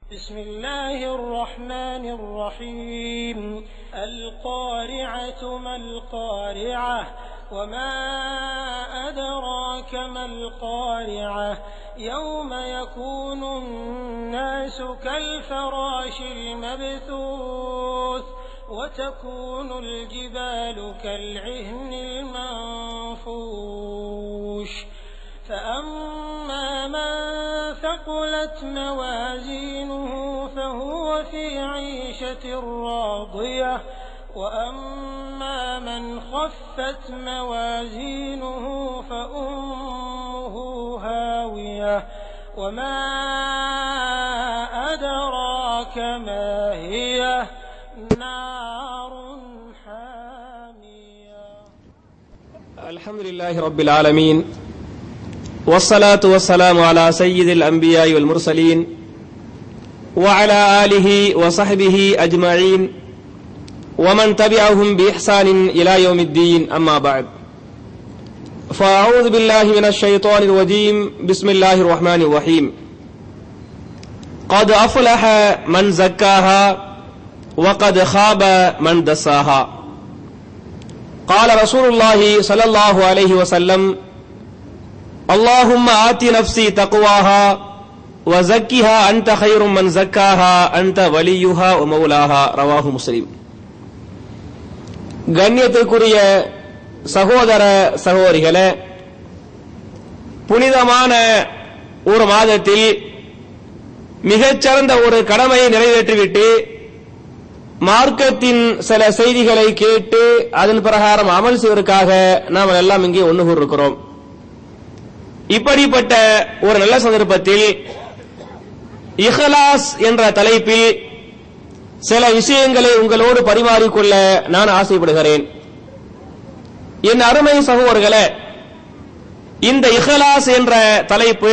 بسم الله الرحمن الرحيم القارعة ما القارعة وما أدراك ما القارعة يوم يكون الناس كالفراش المبثوث وتكون الجبال كالعهن المنفوش فأما من ثقلت موازينه فهو في عيشة راضية وأما من خفت موازينه فأمه هاوية وما أدراك ما هي نار حامية الحمد لله رب العالمين والصلاة والسلام على سيد الأنبياء والمرسلين وعلى آله وصحبه أجمعين ومن تبعهم بإحسان إلى يوم الدين أما بعد فأعوذ بالله من الشيطان الرجيم بسم الله الرحمن الرحيم قد أفلح من زكاها وقد خاب من دساها قال رسول الله صلى الله عليه وسلم اللهم آت نفسي تقواها وزكها أنت خير من زكاها أنت وليها ومولاها رواه مسلم கண்ணியத்திற்குரிய சகோதர சகோதரிகளே புனிதமான ஒரு மாதத்தில் மிகச்சிறந்த ஒரு கடமையை நிறைவேற்றிவிட்டு மார்க்கத்தின் சில செய்திகளை கேட்டு அதன் பிரகாரம் அமல் செய்வதற்காக நாம் எல்லாம் இங்கே ஒன்று கூறிருக்கிறோம் இப்படிப்பட்ட ஒரு நல்ல சந்தர்ப்பத்தில் இஹலாஸ் என்ற தலைப்பில் சில விஷயங்களை உங்களோடு பரிமாறிக்கொள்ள நான் ஆசைப்படுகிறேன் என் அருமை சகோதரர்களே இந்த இஹலாஸ் என்ற தலைப்பு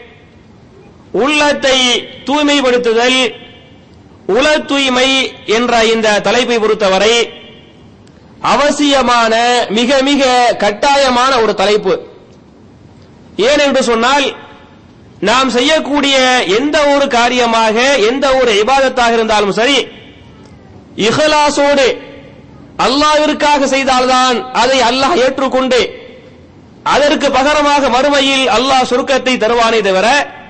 உள்ளத்தை தூய்மைப்படுத்துதல் உல தூய்மை என்ற இந்த தலைப்பை பொறுத்தவரை அவசியமான மிக மிக கட்டாயமான ஒரு தலைப்பு ஏன் என்று சொன்னால் நாம் செய்யக்கூடிய எந்த ஒரு காரியமாக எந்த ஒரு இபாதத்தாக இருந்தாலும் சரி இஹலாசோடு அல்லாஹ்விற்காக செய்தால்தான் அதை அல்லாஹ் ஏற்றுக்கொண்டு அதற்கு பகரமாக மறுமையில் அல்லாஹ் சுருக்கத்தை தருவானே தவிர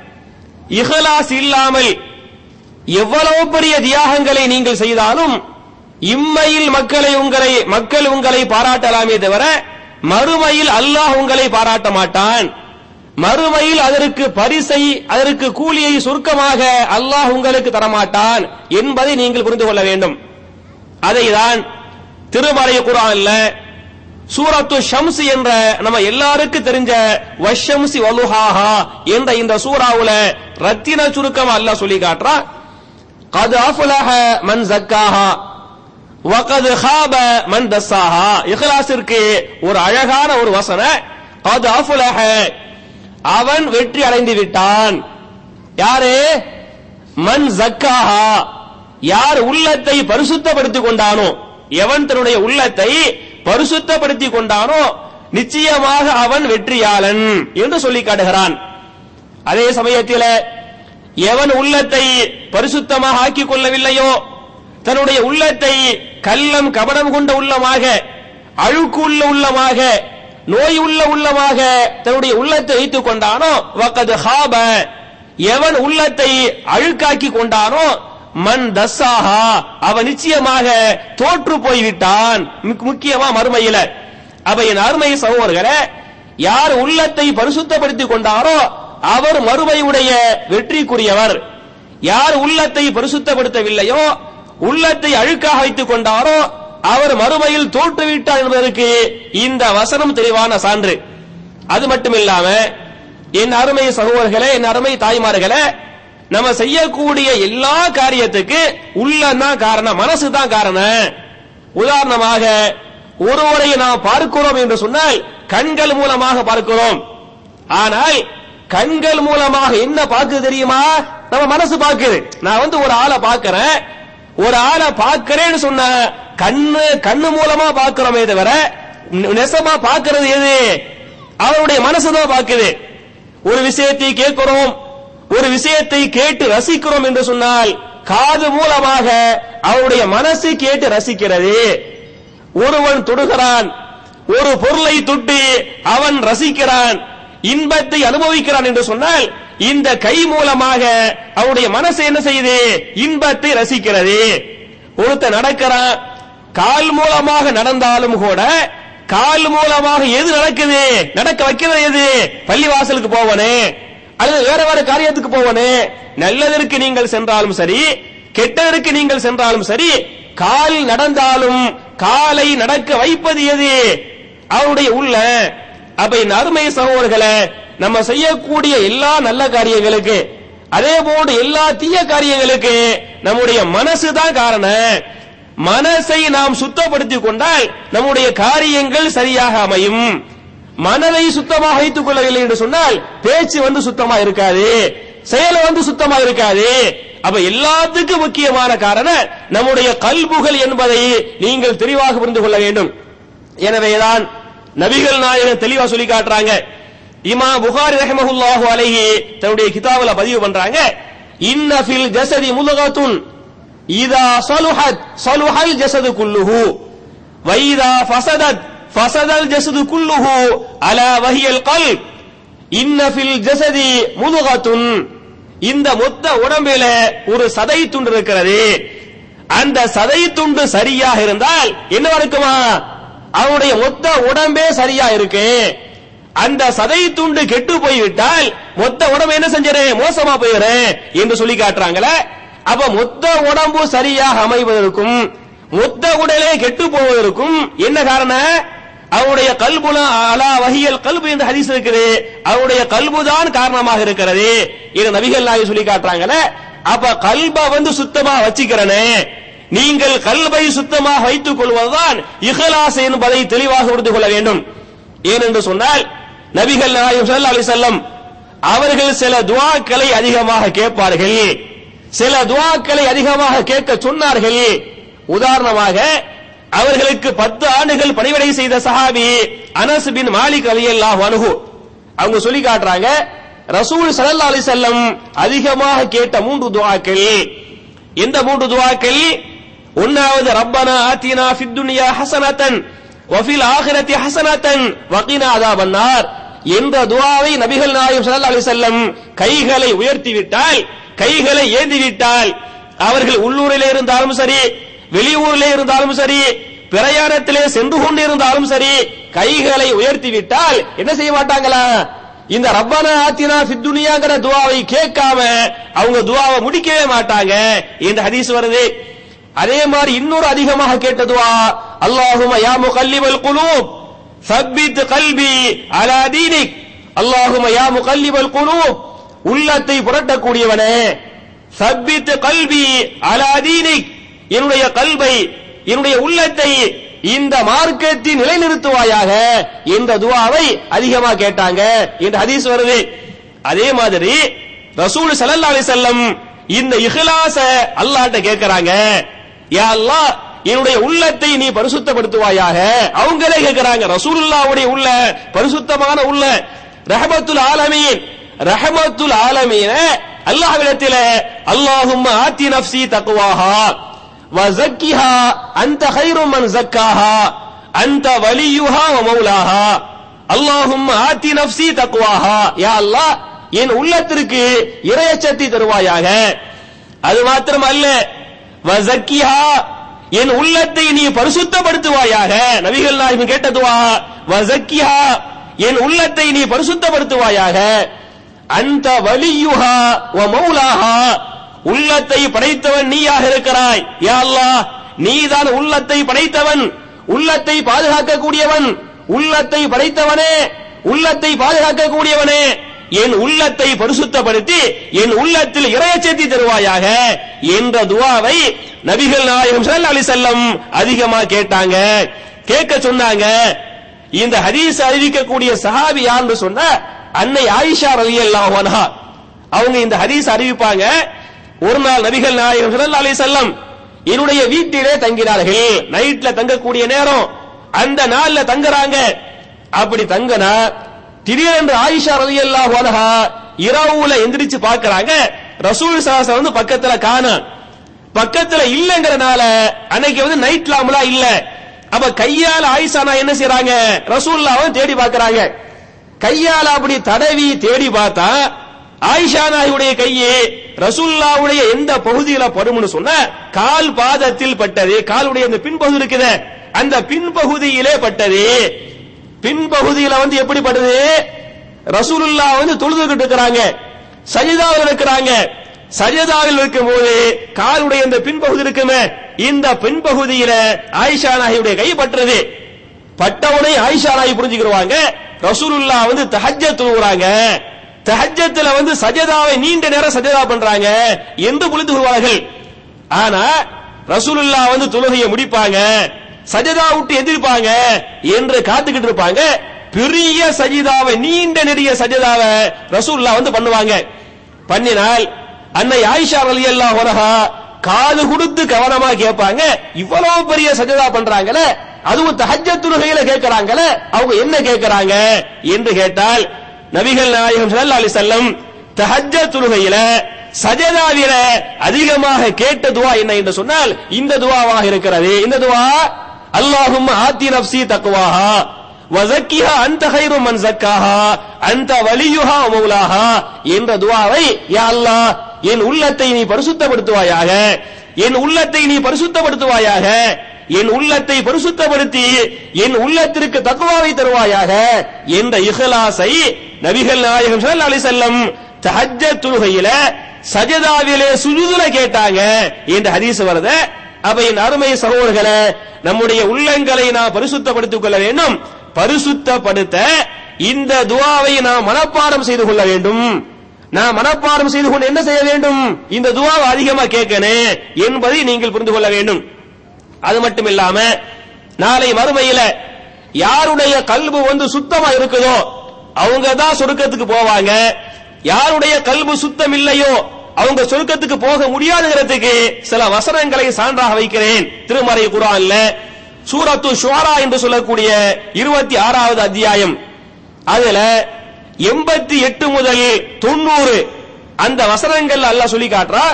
இஹலாஸ் இல்லாமல் எவ்வளவு பெரிய தியாகங்களை நீங்கள் செய்தாலும் இம்மையில் மக்களை உங்களை மக்கள் உங்களை பாராட்டலாமே தவிர மறுமையில் அல்லாஹ் உங்களை பாராட்ட மாட்டான் மறுமையில் அதற்கு பரிசை அதற்கு கூலியை சுருக்கமாக அல்லாஹ் உங்களுக்கு தரமாட்டான் என்பதை நீங்கள் புரிந்து கொள்ள வேண்டும் அதைதான் திருமறை குரான்ல சூரத்து ஷம்ஸ் என்ற நம்ம எல்லாருக்கும் தெரிஞ்ச வஷம்சி வலுஹாஹா என்ற இந்த சூறாவுல ரத்தின சுருக்கம் அல்லாஹ் சொல்லி காட்டுறான் கது அஃபுலஹ மன் ஜக்காஹா வகது ஹாப மன் தஸ்ஸாஹா இஹ்லாஸிற்கு ஒரு அழகான ஒரு வசன கது அஃபுலஹ அவன் வெற்றி அடைந்து விட்டான் யாரு மன் ஜக்காஹா யார் உள்ளத்தை பரிசுத்தப்படுத்திக் கொண்டானோ எவன் தன்னுடைய உள்ளத்தை பரிசுத்தப்படுத்திக் கொண்டானோ நிச்சயமாக அவன் வெற்றியாளன் என்று சொல்லி காட்டுகிறான் அதே சமயத்தில் எவன் உள்ளத்தை பரிசுத்தமாக ஆக்கிக் கொள்ளவில்லையோ தன்னுடைய உள்ளத்தை கள்ளம் கபடம் கொண்ட உள்ளமாக அழுக்கு உள்ள உள்ளமாக நோய் உள்ள உள்ளமாக தன்னுடைய உள்ளத்தை வைத்துக் கொண்டானோ வக்கது ஹாப எவன் உள்ளத்தை அழுக்காக்கி கொண்டானோ மண் தஸ்ஸாஹா அவன் நிச்சயமாக தோற்று போய்விட்டான் முக்கியமா மறுமையில அவ என் அருமை சகோதரர்களே யார் உள்ளத்தை பரிசுத்தப்படுத்திக் கொண்டாரோ அவர் மறுமையுடைய வெற்றிக்குரியவர் யார் உள்ளத்தை பரிசுத்தப்படுத்தவில்லையோ உள்ளத்தை அழுக்காக வைத்துக் கொண்டாரோ அவர் மறுமையில் தோற்றுவிட்டார் என்பதற்கு இந்த வசனம் தெளிவான சான்று அது மட்டும் இல்லாம என் அருமை சகோதரர்களே என் அருமை தாய்மார்களே நம்ம செய்யக்கூடிய எல்லா காரியத்துக்கு உள்ளதான் காரணம் மனசு தான் காரணம் உதாரணமாக ஒருவரை நாம் பார்க்கிறோம் என்று சொன்னால் கண்கள் மூலமாக பார்க்கிறோம் ஆனால் கண்கள் மூலமாக என்ன பார்க்குது தெரியுமா நம்ம மனசு பார்க்குது நான் வந்து ஒரு ஆளை பார்க்கிறேன் ஒரு ஆளை பார்க்கிறேன்னு சொன்ன கண்ணு கண்ணு மூலமா பார்க்கிறோமே தவிர நெசமா பார்க்கிறது எது அவருடைய மனசுதான் பார்க்குது ஒரு விஷயத்தை கேட்கிறோம் ஒரு விஷயத்தை கேட்டு ரசிக்கிறோம் என்று சொன்னால் காது மூலமாக அவருடைய மனசு கேட்டு ரசிக்கிறது ஒருவன் தொடுகிறான் ஒரு பொருளை தொட்டு அவன் ரசிக்கிறான் இன்பத்தை அனுபவிக்கிறான் என்று சொன்னால் இந்த கை மூலமாக அவருடைய மனசு என்ன செய்யுது இன்பத்தை ரசிக்கிறது ஒருத்த நடக்கிறான் கால் மூலமாக நடந்தாலும் கூட கால் மூலமாக எது நடக்குது நடக்க வைக்கிறது எது பள்ளிவாசலுக்கு போவனே அல்லது வேற வேற காரியத்துக்கு போவனே நல்லதற்கு நீங்கள் சென்றாலும் சரி கெட்டதற்கு நீங்கள் சென்றாலும் சரி கால் நடந்தாலும் காலை நடக்க வைப்பது எது அவருடைய உள்ள அப்ப இந்த அருமை சகோதரர்களை நம்ம செய்யக்கூடிய எல்லா நல்ல காரியங்களுக்கு அதே போன்று எல்லா தீய காரியங்களுக்கு நம்முடைய மனசு தான் காரணம் மனசை நாம் சுத்தப்படுத்திக் கொண்டால் நம்முடைய காரியங்கள் சரியாக அமையும் மனதை சுத்தமாக வைத்துக் கொள்ளவில்லை என்று சொன்னால் பேச்சு வந்து சுத்தமா இருக்காது செயல் வந்து சுத்தமா இருக்காது அப்ப எல்லாத்துக்கும் முக்கியமான காரணம் நம்முடைய கல்புகள் என்பதை நீங்கள் தெளிவாக புரிந்து கொள்ள வேண்டும் எனவேதான் நபிகள் நாயகம் தெளிவா சொல்லி காட்டுறாங்க இமா புகாரி ரஹமஹுல்லாஹு அலைஹி தன்னுடைய கிதாபுல பதிவு பண்றாங்க இன்ன ஃபில் ஜஸதி முலகத்துன் இதா சலுஹத் சலுஹல் ஜஸது குல்லுஹு வைதா ஃபசதத் ஃபசதல் ஜஸது குல்லுஹு அலா வஹியல் கல்ப் இன்ன ஃபில் ஜஸதி முதுகத்துன் இந்த மொத்த உடம்பில ஒரு சதை துண்டு இருக்கிறது அந்த சதை துண்டு சரியாக இருந்தால் என்ன இருக்குமா அவனுடைய மொத்த உடம்பே சரியா இருக்கு அந்த சதை துண்டு கெட்டு போய்விட்டால் மொத்த உடம்பு என்ன செஞ்சிரு மோசமா போயிரு என்று சொல்லி காட்டுறாங்களே அப்ப மொத்த உடம்பு சரியாக அமைவதற்கும் மொத்த உடலே கெட்டு போவதற்கும் என்ன காரணம் அவருடைய கல்புல அலா வஹியல் கல்பு என்ற ஹதீஸ் இருக்குது அவருடைய கல்புதான் காரணமாக இருக்கிறது இது நபிகள் நாயகம் சொல்லி காட்டுறாங்களே அப்ப கல்ப வந்து சுத்தமா வச்சுக்கிறனே நீங்கள் கல்வை சுத்தமாக வைத்துக் கொள்வதுதான் இஹலாஸ் என்பதை தெளிவாக புரிந்து கொள்ள வேண்டும் ஏனென்று சொன்னால் நபிகள் நாயகம் ஸல்லல்லாஹு அலைஹி வஸல்லம் அவர்கள் சில துஆக்களை அதிகமாக கேட்பார்கள் சில துஆக்களை அதிகமாக கேட்க சொன்னார்கள் உதாரணமாக அவர்களுக்கு பத்து ஆண்டுகள் பணிவிடை செய்த சஹாபி அனஸ் பின் மாலிக் ரலியல்லாஹு அன்ஹு அவங்க சொல்லி காட்டுறாங்க ரசூல் ஸல்லல்லாஹு அலைஹி வஸல்லம் அதிகமாக கேட்ட மூன்று துஆக்கள் எந்த மூன்று துஆக்கள் ஒன்னாவது ரப்பனா ஆத்தினா ஃபித் துன்யா ஹஸனத்தன் வஃபில் ஆகிரத்தி ஹஸனத்தன் வகினா அதாபன்னார் என்ற துஆவை நபிகள் நாயகம் ஸல்லல்லாஹு அலைஹி வஸல்லம் கைகளை உயர்த்தி விட்டால் கைகளை ஏந்தி விட்டால் அவர்கள் உள்ளூரிலே இருந்தாலும் சரி வெளியூரிலே இருந்தாலும் சரி பிரயாணத்திலே சென்று கொண்டு இருந்தாலும் சரி கைகளை உயர்த்தி விட்டால் என்ன செய்ய மாட்டாங்களா இந்த ரப்பனா ஆத்தினா ஃபித் துனியாங்கிற துவாவை கேட்காம அவங்க துவாவை முடிக்கவே மாட்டாங்க இந்த ஹதீஸ் வருது அதே மாதிரி இன்னொரு அதிகமாக கேட்ட துவா அல்லாஹும யா முகல்லிபல் குலூப் சப்பித் கல்வி அலா தீனிக் அல்லாஹும யா முகல்லிபல் குலூப் உள்ளத்தை புரட்டக்கூடியவனே சப்பித் கல்வி அலா தீனிக் என்னுடைய கல்வை என்னுடைய உள்ளத்தை இந்த மார்க்கத்தில் நிலைநிறுத்துவாயாக என்ற துவாவை அதிகமா கேட்டாங்க என்று ஹதீஸ் வருது அதே மாதிரி ரசூல் ஸல்லல்லாஹு அலைஹி வஸல்லம் இந்த இஹ்லாஸ அல்லாஹ்ட்ட கேக்குறாங்க யா அல்லாஹ் என்னுடைய உள்ளத்தை நீ பரிசுத்தப்படுத்துவாயாக அவங்களே கேக்குறாங்க ரசூலுல்லாஹ்வுடைய உள்ள பரிசுத்தமான உள்ள ரஹமத்துல் ஆலமீன் ரஹமத்துல் ஆலமீன அல்லாஹ்விடத்திலே அல்லாஹும்ம ஆத்தி நஃப்ஸி தக்வாஹா وزكها أنت خير من زكاها أنت وليها ومولاها اللهم آتي نفسي تقواها يا الله என் உள்ளத்திற்கு இரையச்சத்தை தருவாயாக அது மாத்திரம் அல்ல வசக்கிஹா என் உள்ளத்தை நீ பரிசுத்தப்படுத்துவாயாக நபிகள் நாயகம் கேட்டதுவா வசக்கிஹா என் உள்ளத்தை நீ பரிசுத்தப்படுத்துவாயாக அந்த வலியுஹா வ மௌலாஹா உள்ளத்தை படைத்தவன் நீயாக இருக்கிறாய் யா அல்லாஹ் நீதான் உள்ளத்தை படைத்தவன் உள்ளத்தை பாதுகாக்க கூடியவன் உள்ளத்தை படைத்தவனே உள்ளத்தை பாதுகாக்க கூடியவனே என் உள்ளத்தை பரிசுத்தப்படுத்தி என் உள்ளத்தில் இறையச்சேத்தி தருவாயாக என்ற துவாவை நபிகள் நாயகம் ஸல்லல்லாஹு அலைஹி வஸல்லம் அதிகமா கேட்டாங்க கேட்க சொன்னாங்க இந்த ஹதீஸ் அறிவிக்கக்கூடிய சஹாபி யாருன்னு சொன்னா அன்னை ஆயிஷா ரலியல்லாஹு அன்ஹா அவங்க இந்த ஹதீஸ் அறிவிப்பாங்க ஒரு நாள் நபிகள் நாயகம் ஸல்லல்லாஹு அலைஹி வஸல்லம் என்னுடைய வீட்டிலே தங்கினார்கள் நைட்ல தங்கக்கூடிய நேரம் அந்த நாள்ல தங்குறாங்க அப்படி தங்கனா திடீரென்று ஆயிஷா ரலியல்லாஹு அன்ஹா இரவுல எந்திரிச்சு பார்க்கறாங்க ரசூல் சாசம் வந்து பக்கத்துல காணோம் பக்கத்துல இல்லங்கறனால அன்னைக்கு வந்து நைட் லாம்லாம் இல்ல அப்ப கையால ஆயிஷானா என்ன செய்றாங்க ரசூல்லாவை தேடி பார்க்கறாங்க கையால அப்படி தடவி தேடி பார்த்தா ஆயிஷா நாயுடைய கையே ரசூல்லாவுடைய எந்த பகுதியில படும்னு சொன்ன கால் பாதத்தில் பட்டது காலுடைய அந்த பின்பகுதி இருக்குது அந்த பின்பகுதியிலே பட்டது பின்பகுதியில வந்து எப்படி பட்டது ரசூலுல்லா வந்து தொழுதுகிட்டு இருக்கிறாங்க சஜிதாவில் இருக்கிறாங்க சஜிதாவில் இருக்கும்போது காலுடைய இந்த பின்பகுதி இருக்குமே இந்த பின்பகுதியில ஆயிஷா நாயுடைய கை பட்டுறது பட்டவுடனே ஆயிஷா நாயி புரிஞ்சுக்கிடுவாங்க ரசூலுல்லா வந்து தஹஜ்ஜத் தொழுகிறாங்க தஹஜ்ஜத்துல வந்து சஜதாவை நீண்ட நேரம் சஜதா பண்றாங்க என்று புரிந்து கொள்வார்கள் ஆனா ரசூலுல்லா வந்து தொழுகையை முடிப்பாங்க சஜதா விட்டு எதிர்ப்பாங்க என்று காத்துக்கிட்டு இருப்பாங்க பெரிய சஜிதாவை நீண்ட நெறிய சஜதாவை ரசூலுல்லா வந்து பண்ணுவாங்க பண்ணினால் அன்னை ஆயிஷா ரலியல்லாஹு அன்ஹா காது கொடுத்து கவனமா கேட்பாங்க இவ்வளவு பெரிய சஜதா பண்றாங்களே அதுவும் தஹஜ்ஜத் தொழுகையில கேட்கறாங்களே அவங்க என்ன கேட்கறாங்க என்று கேட்டால் நபிகள் நாயகம் ஸல்லல்லாஹு அலைஹி வஸல்லம் தஹஜ்ஜத் தொழுகையில சஜதாவில அதிகமாக கேட்ட துவா என்ன என்று சொன்னால் இந்த துவாவாக இருக்கிறது இந்த துவா அல்லாஹும் ஆத்தி நப்சி தக்வாஹா வசக்கிஹா அந்த ஹைரு மன் ஜக்காஹா அந்த வலியுஹா மௌலாஹா என்ற துவாவை யா அல்லாஹ் என் உள்ளத்தை நீ பரிசுத்தப்படுத்துவாயாக என் உள்ளத்தை நீ பரிசுத்தப்படுத்துவாயாக என் உள்ளத்தை பரிசுத்தப்படுத்தி என் உள்ளத்திற்கு தக்குவாவை தருவாயாக என்ற இஹ்லாஸை நபிகள் நாயகம் ஸல்லல்லாஹு அலைஹி வஸல்லம் தஹஜ்ஜத் தொழுகையில சஜதாவிலே சுஜூதுல கேட்டாங்க என்ற ஹதீஸ் வருது அப்ப என் அருமை சகோதரர்களே நம்முடைய உள்ளங்களை நாம் பரிசுத்தப்படுத்திக் கொள்ள வேண்டும் பரிசுத்தப்படுத்த இந்த துவாவை நாம் மனப்பாடம் செய்து கொள்ள வேண்டும் நான் மனப்பாடம் செய்து கொண்டு என்ன செய்ய வேண்டும் இந்த துவாவை அதிகமா கேட்கணும் என்பதை நீங்கள் புரிந்து கொள்ள வேண்டும் அது மட்டும் இல்லாம நாளை மறுமையில யாருடைய கல்பு வந்து சுத்தமா இருக்குதோ அவங்க தான் சொர்க்கத்துக்கு போவாங்க யாருடைய கல்பு சுத்தம் இல்லையோ அவங்க சொர்க்கத்துக்கு போக முடியாதுங்கிறதுக்கு சில வசனங்களை சான்றாக வைக்கிறேன் திருமறை குரான்ல சூரத்து ஷுவாரா என்று சொல்லக்கூடிய இருபத்தி ஆறாவது அத்தியாயம் அதுல எண்பத்தி எட்டு முதல் தொண்ணூறு அந்த வசனங்கள் அல்லாஹ் சொல்லி காட்டுறா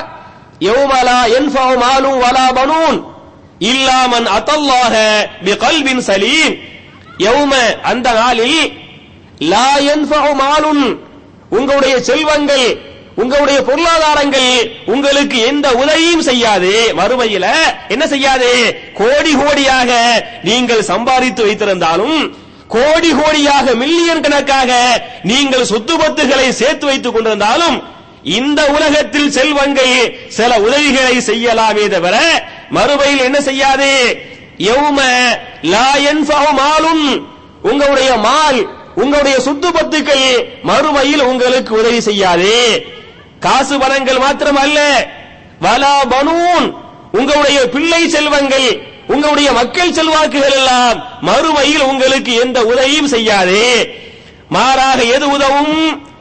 யௌமலா யன்ஃபவு மாலும் வலா பனூன் இல்லா மன் அதல்லாஹ பிகல்பின் சலீம் யௌம அந்த நாளில் லா யன்ஃபவு மாலுன் உங்களுடைய செல்வங்கள் உங்களுடைய பொருளாதாரங்கள் உங்களுக்கு எந்த உதவியும் செய்யாது மறுமையில என்ன செய்யாது கோடி கோடியாக நீங்கள் சம்பாதித்து வைத்திருந்தாலும் கோடி கோடியாக மில்லியன் கணக்காக நீங்கள் சொத்து பத்துகளை சேர்த்து வைத்துக் கொண்டிருந்தாலும் இந்த உலகத்தில் செல்வங்கள் சில உதவிகளை செய்யலாமே தவிர மறுமையில் என்ன செய்யாது யௌம லா யன்ஃபவு மாலும் உங்களுடைய மால் உங்களுடைய சொத்து பத்துக்கள் மறுமையில் உங்களுக்கு உதவி செய்யாது காசு பணங்கள் மாத்திரமல்ல வலா பனூன் உங்களுடைய பிள்ளை செல்வங்கள் உங்களுடைய மக்கள் செல்வாக்குகள் எல்லாம் மறுமையில் உங்களுக்கு எந்த உதவியும் செய்யாது மாறாக எது உதவும்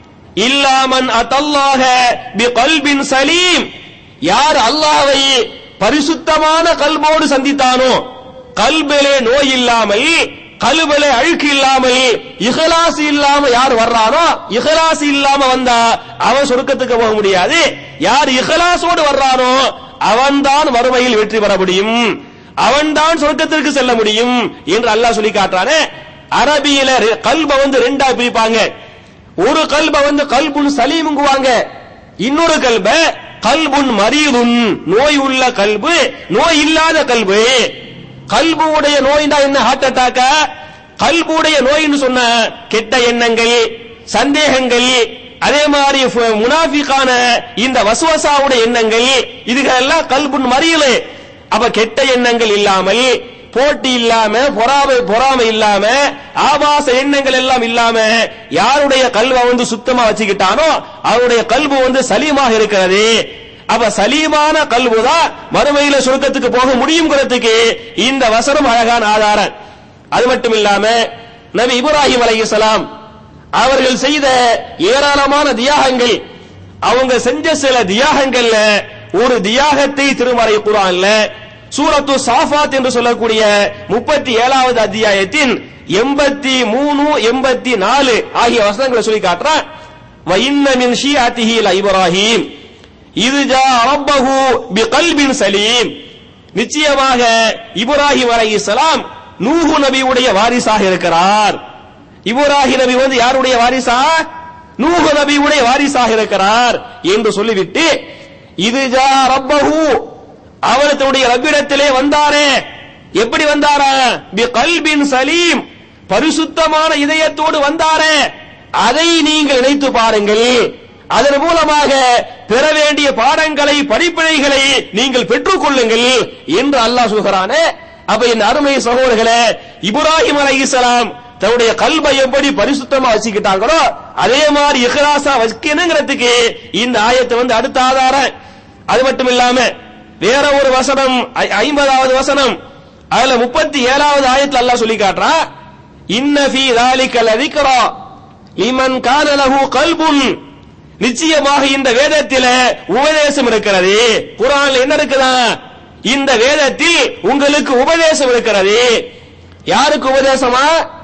இல்லாமன் அதல்லாக பி கல்பின் சலீம் யார் அல்லாவை பரிசுத்தமான கல்போடு சந்தித்தானோ கல்பிலே நோய் இல்லாமல் கல்பிலே அழுக்கு இல்லாமல் இஹலாஸ் இல்லாம யார் வர்றானோ இஹலாஸ் இல்லாம வந்தா அவன் சொர்க்கத்துக்கு போக முடியாது யார் இஹலாஸோடு வர்றானோ அவன்தான் மறுமையில் வெற்றி பெற முடியும் அவன்தான் சொர்க்கத்திற்கு செல்ல முடியும் என்று அல்லாஹ் சொல்லி காட்டுறானே அரபியில ரெ- கல்ப வந்து ரெண்டா பிரிப்பாங்க ஒரு கல்ப வந்து கல்புன் சலீமுங்குவாங்க இன்னொரு கல்ப கல்புன் மரீதுன் நோய் உள்ள கல்பு நோய் இல்லாத கல்பு கல்பு உடைய நோய்னா என்ன ஹார்ட் அட்டாக்கா கல்புடைய நோய்னு சொன்ன கெட்ட எண்ணங்கள் சந்தேகங்கள் அதே மாதிரி ஃப- முனாஃபிக்கான இந்த வசுவசாவுடைய எண்ணங்கள் இதுகளெல்லாம் கல்புன் மறியலு அப்ப கெட்ட எண்ணங்கள் இல்லாமல் போட்டி இல்லாம பொறாமை பொறாமை இல்லாம ஆபாச எண்ணங்கள் எல்லாம் இல்லாம யாருடைய கல்வை வந்து சுத்தமா வச்சுக்கிட்டானோ அவருடைய கல்பு வந்து சலீமாக இருக்கிறது அப்ப சலீமான கல்பு தான் மறுமையில சுருக்கத்துக்கு போக முடியுங்கிறதுக்கு இந்த வசனம் அழகான ஆதாரம் அது மட்டும் இல்லாம நபி இப்ராஹிம் அலைஹிஸ்ஸலாம் அவர்கள் செய்த ஏராளமான தியாகங்கள் அவங்க செஞ்ச சில தியாகங்கள்ல ஒரு தியாகத்தை திருமறை குரான்ல சூரத்து சாஃபாத் என்று சொல்லக்கூடிய முப்பத்தி ஏழாவது அத்தியாயத்தின் எண்பத்தி மூணு எண்பத்தி நாலு ஆகிய வசனங்களை சொல்லி காட்டுறான் வ இன்ன மின் ஷியாத்திஹி இப்ராஹிம் இது ஜா ரப்பஹு பிகல்பின் சலீம் நிச்சயமாக இப்ராஹிம் அலைஹிஸ்ஸலாம் நூஹு நபியுடைய வாரிசாக இருக்கிறார் இப்ராஹிம் நபி வந்து யாருடைய வாரிசா நூஹு நபியுடைய வாரிசாக இருக்கிறார் என்று சொல்லிவிட்டு இது ஜா ரப்பஹு அவர் தன்னுடைய ரப்பிடத்திலே வந்தாரே எப்படி வந்தாரா பி கல்பின் சலீம் பரிசுத்தமான இதயத்தோடு வந்தாரே அதை நீங்கள் நினைத்து பாருங்கள் அதன் மூலமாக பெற வேண்டிய பாடங்களை படிப்பினைகளை நீங்கள் பெற்றுக் கொள்ளுங்கள் என்று அல்லாஹ் சொல்கிறானே அப்ப என் அருமை சகோதரர்களே இப்ராஹிம் அலைஹிஸ்ஸலாம் தன்னுடைய கல்வை எப்படி பரிசுத்தமா வச்சுக்கிட்டாங்களோ அதே மாதிரி இஹ்லாசா வைக்கணுங்கிறதுக்கு இந்த ஆயத்தை வந்து அடுத்த ஆதாரம் அது மட்டும் இல்லாம வேற ஒரு வசனம் ஐ- ஐம்பதாவது வசனம் அதுல முப்பத்தி ஏழாவது ஆயத்துல அல்லாஹ் சொல்லி காட்டுறா இன்ன ஃபீ ذلك لذكرى லிமன் கான லஹு கல்புன் நிச்சயமாக இந்த வேதத்தில உபதேசம் இருக்கிறது குர்ஆன்ல என்ன இருக்குதா இந்த வேதத்தில் உங்களுக்கு உபதேசம் இருக்கிறது யாருக்கு உபதேசமா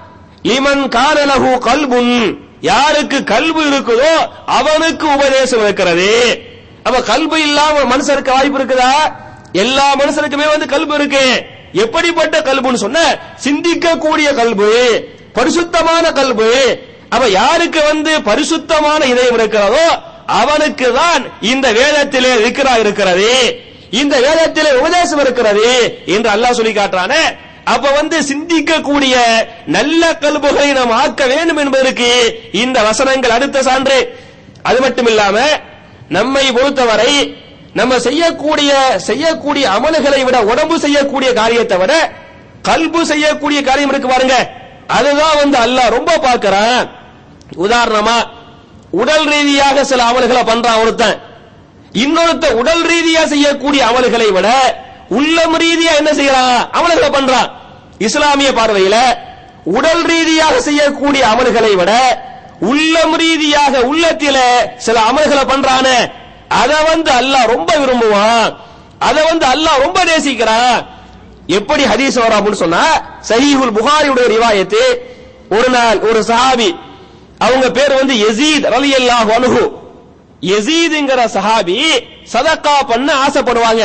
லிமன் கான லஹு கல்புன் யாருக்கு கல்பு இருக்குதோ அவனுக்கு உபதேசம் இருக்கிறது அப்ப கல்பு இல்லாம மனுஷருக்கு வாய்ப்பு இருக்குதா எல்லா மனுஷருக்குமே வந்து கல்பு இருக்கு எப்படிப்பட்ட கல்புன்னு சொன்ன சிந்திக்கக்கூடிய கல்பு பரிசுத்தமான கல்பு அப்ப யாருக்கு வந்து பரிசுத்தமான இதயம் இருக்கிறதோ அவனுக்கு தான் இந்த வேதத்திலே இருக்கிறா இருக்கிறது இந்த வேதத்திலே உபதேசம் இருக்கிறது என்று அல்லாஹ் சொல்லி காட்டுறானே அப்ப வந்து சிந்திக்கக்கூடிய நல்ல கல்புகளை நாம் ஆக்க வேண்டும் என்பதற்கு இந்த வசனங்கள் அடுத்த சான்று அது மட்டும் இல்லாம நம்மை பொறுத்தவரை நம்ம செய்யக்கூடிய செய்யக்கூடிய அமல்களை விட உடம்பு செய்யக்கூடிய காரியத்தை விட கல்பு செய்யக்கூடிய காரியம் இருக்கு பாருங்க அதுதான் வந்து அல்லாஹ் ரொம்ப பார்க்கறான் உதாரணமா உடல் ரீதியாக சில அமல்களை பண்றான் ஒருத்தன் இன்னொருத்த உடல் ரீதியா செய்யக்கூடிய அமல்களை விட உள்ளம் ரீதியா என்ன செய்யறான் அமல்களை பண்றான் இஸ்லாமிய பார்வையில உடல் ரீதியாக செய்யக்கூடிய அமல்களை விட உள்ளம் ரீதியாக உள்ளத்தில சில அமல்களை பண்றானே அதை வந்து அல்லாஹ் ரொம்ப விரும்புவான் அதை வந்து அல்லாஹ் ரொம்ப நேசிக்கிறான் எப்படி ஹதீஸ் வரும் அப்படின்னு சொன்னா சஹீஹுல் புகாரியுடைய ரிவாயத்து ஒரு நாள் ஒரு சஹாபி அவங்க பேர் வந்து யசீத் ரலியல்லாஹு அன்ஹு யசீதுங்கிற சஹாபி சதக்கா பண்ண ஆசைப்படுவாங்க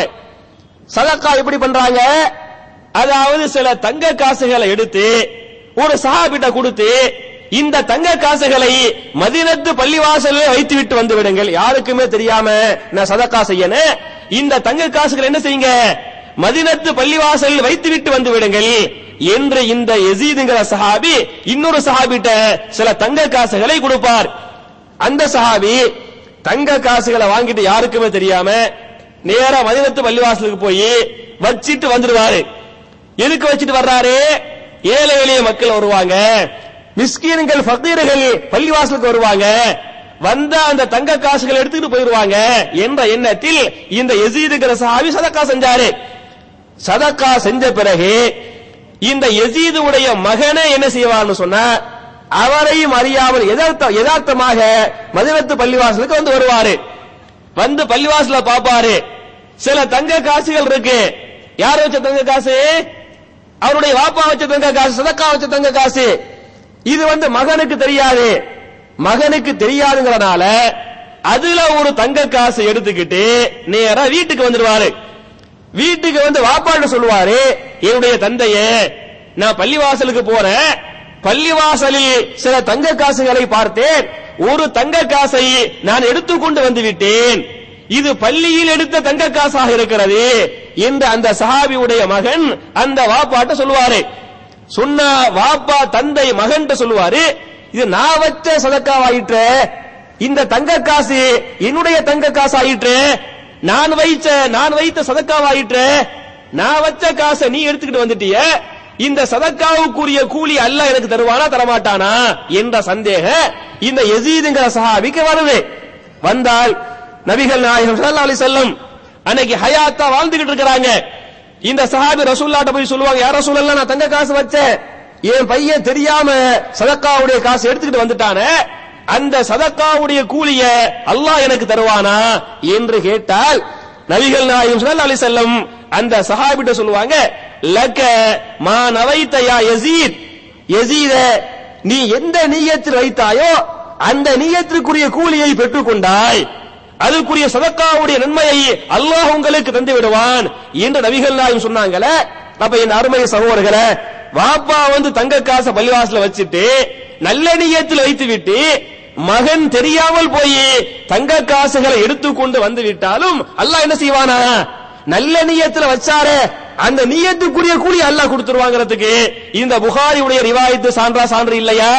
சதக்கா எப்படி பண்றாங்க அதாவது சில தங்க காசுகளை எடுத்து ஒரு சஹாபிட்ட கொடுத்து இந்த தங்க காசுகளை மதினத்து பள்ளிவாசலில் வைத்து விட்டு வந்து விடுங்கள் யாருக்குமே தெரியாம நான் சதக்கா செய்யணும் இந்த தங்க காசுகள் என்ன செய்யுங்க மதினத்து பள்ளிவாசலில் வைத்து விட்டு வந்து விடுங்கள் என்று இந்த எசீதுங்கிற சஹாபி இன்னொரு சஹாபிட்ட சில தங்க காசுகளை கொடுப்பார் அந்த சஹாபி தங்க காசுகளை வாங்கிட்டு யாருக்குமே தெரியாம நேரா மதினத்து பள்ளிவாசலுக்கு போய் வச்சிட்டு வந்துடுவாரு எதுக்கு வச்சிட்டு வர்றாரு ஏழை எளிய மக்கள் வருவாங்க மிஸ்கீன்கள் ஃபக்கீர்கள் பள்ளிவாசலுக்கு வருவாங்க வந்தா அந்த தங்க காசுகளை எடுத்துக்கிட்டு போயிருவாங்க என்ற எண்ணத்தில் இந்த எசீதுங்கிற சஹாபி சதக்கா செஞ்சாரு சதக்கா செஞ்ச பிறகு இந்த யசீதுடைய மகனே என்ன செய்வார்னு சொன்னா அவரையும் அறியாமல் யதார்த்த யதார்த்தமாக மதினத்து பள்ளிவாசலுக்கு வந்து வருவாரு வந்து பள்ளிவாசல பாப்பாரு சில தங்க காசுகள் இருக்கு யார் வச்ச தங்க காசு அவருடைய வாப்பா வச்ச தங்க காசு சதக்கா வச்ச தங்க காசு இது வந்து மகனுக்கு தெரியாது மகனுக்கு தெரியாதுங்கிறனால அதுல ஒரு தங்க காசு எடுத்துக்கிட்டு நேரா வீட்டுக்கு வந்துடுவாரு வீட்டுக்கு வந்து வாப்பாட்டு சொல்லுவாரு என்னுடைய தந்தையே நான் பள்ளிவாசலுக்கு போறேன் பள்ளிவாசலில் சில தங்க காசுகளை பார்த்தேன் ஒரு தங்க காசை நான் எடுத்துக்கொண்டு வந்து விட்டேன் இது பள்ளியில் எடுத்த தங்க காசாக இருக்கிறது என்று அந்த சஹாபியுடைய மகன் அந்த வாப்பாட்ட சொல்லுவாரு சொன்ன வாப்பா தந்தை மகன் சொல்லுவாரு இது நான் வச்ச சதக்காவாயிற்று இந்த தங்க காசு என்னுடைய தங்க காசு ஆயிற்று நான் வைச்ச நான் வைத்த சதக்காவாயிற்று நான் வச்ச காசை நீ எடுத்துக்கிட்டு வந்துட்டிய இந்த சதக்காவுக்குரிய கூலி அல்லாஹ் எனக்கு தருவானா தரமாட்டானா என்ற சந்தேகம் இந்த யசீதுங்கிற சஹாபிக்கு வருது வந்தால் நபிகள் நாயகம் ஸல்லல்லாஹு அலைஹி வஸல்லம் அன்னைக்கு ஹயாத்தா வாழ்ந்துகிட்டு இருக்கிறாங்க இந்த சஹாபி ரசூல்லாட்ட போய் சொல்லுவாங்க யார் ரசூலல்லா நான் தங்க காசு வச்சேன் என் பையன் தெரியாம சதக்காவுடைய காசு எடுத்துக்கிட்டு வந்துட்டானே அந்த சதக்காவுடைய கூலிய அல்லாஹ் எனக்கு தருவானா என்று கேட்டால் நபிகள் நாயகம் ஸல்லல்லாஹு அலைஹி வஸல்லம் அந்த சஹாபிட்ட சொல்லுவாங்க லக்க மா நவைத்த யா யசீத் யசீத நீ எந்த நீயத்தில் வைத்தாயோ அந்த நியத்திற்குரிய கூலியை பெற்றுக்கொண்டாய் அதற்குரிய சதக்காவுடைய நன்மையை அல்லாஹ் உங்களுக்கு தந்து விடுவான் என்று நபிகள் நாயகம் சொன்னாங்களே அப்ப என் அருமை சகோதரர்களே வாப்பா வந்து தங்க காசை பள்ளிவாசல வச்சுட்டு நல்ல நியத்தில் வைத்து விட்டு மகன் தெரியாமல் போய் தங்க காசுகளை எடுத்துக்கொண்டு வந்து விட்டாலும் அல்லாஹ் என்ன செய்வானா நல்ல நியத்துல வச்சாரே அந்த நியத்துக்குரிய கூலி அல்லாஹ் கொடுத்துருவாங்கிறதுக்கு இந்த புகாரியுடைய ரிவாயத்து சான்றா சான்று இல்லையா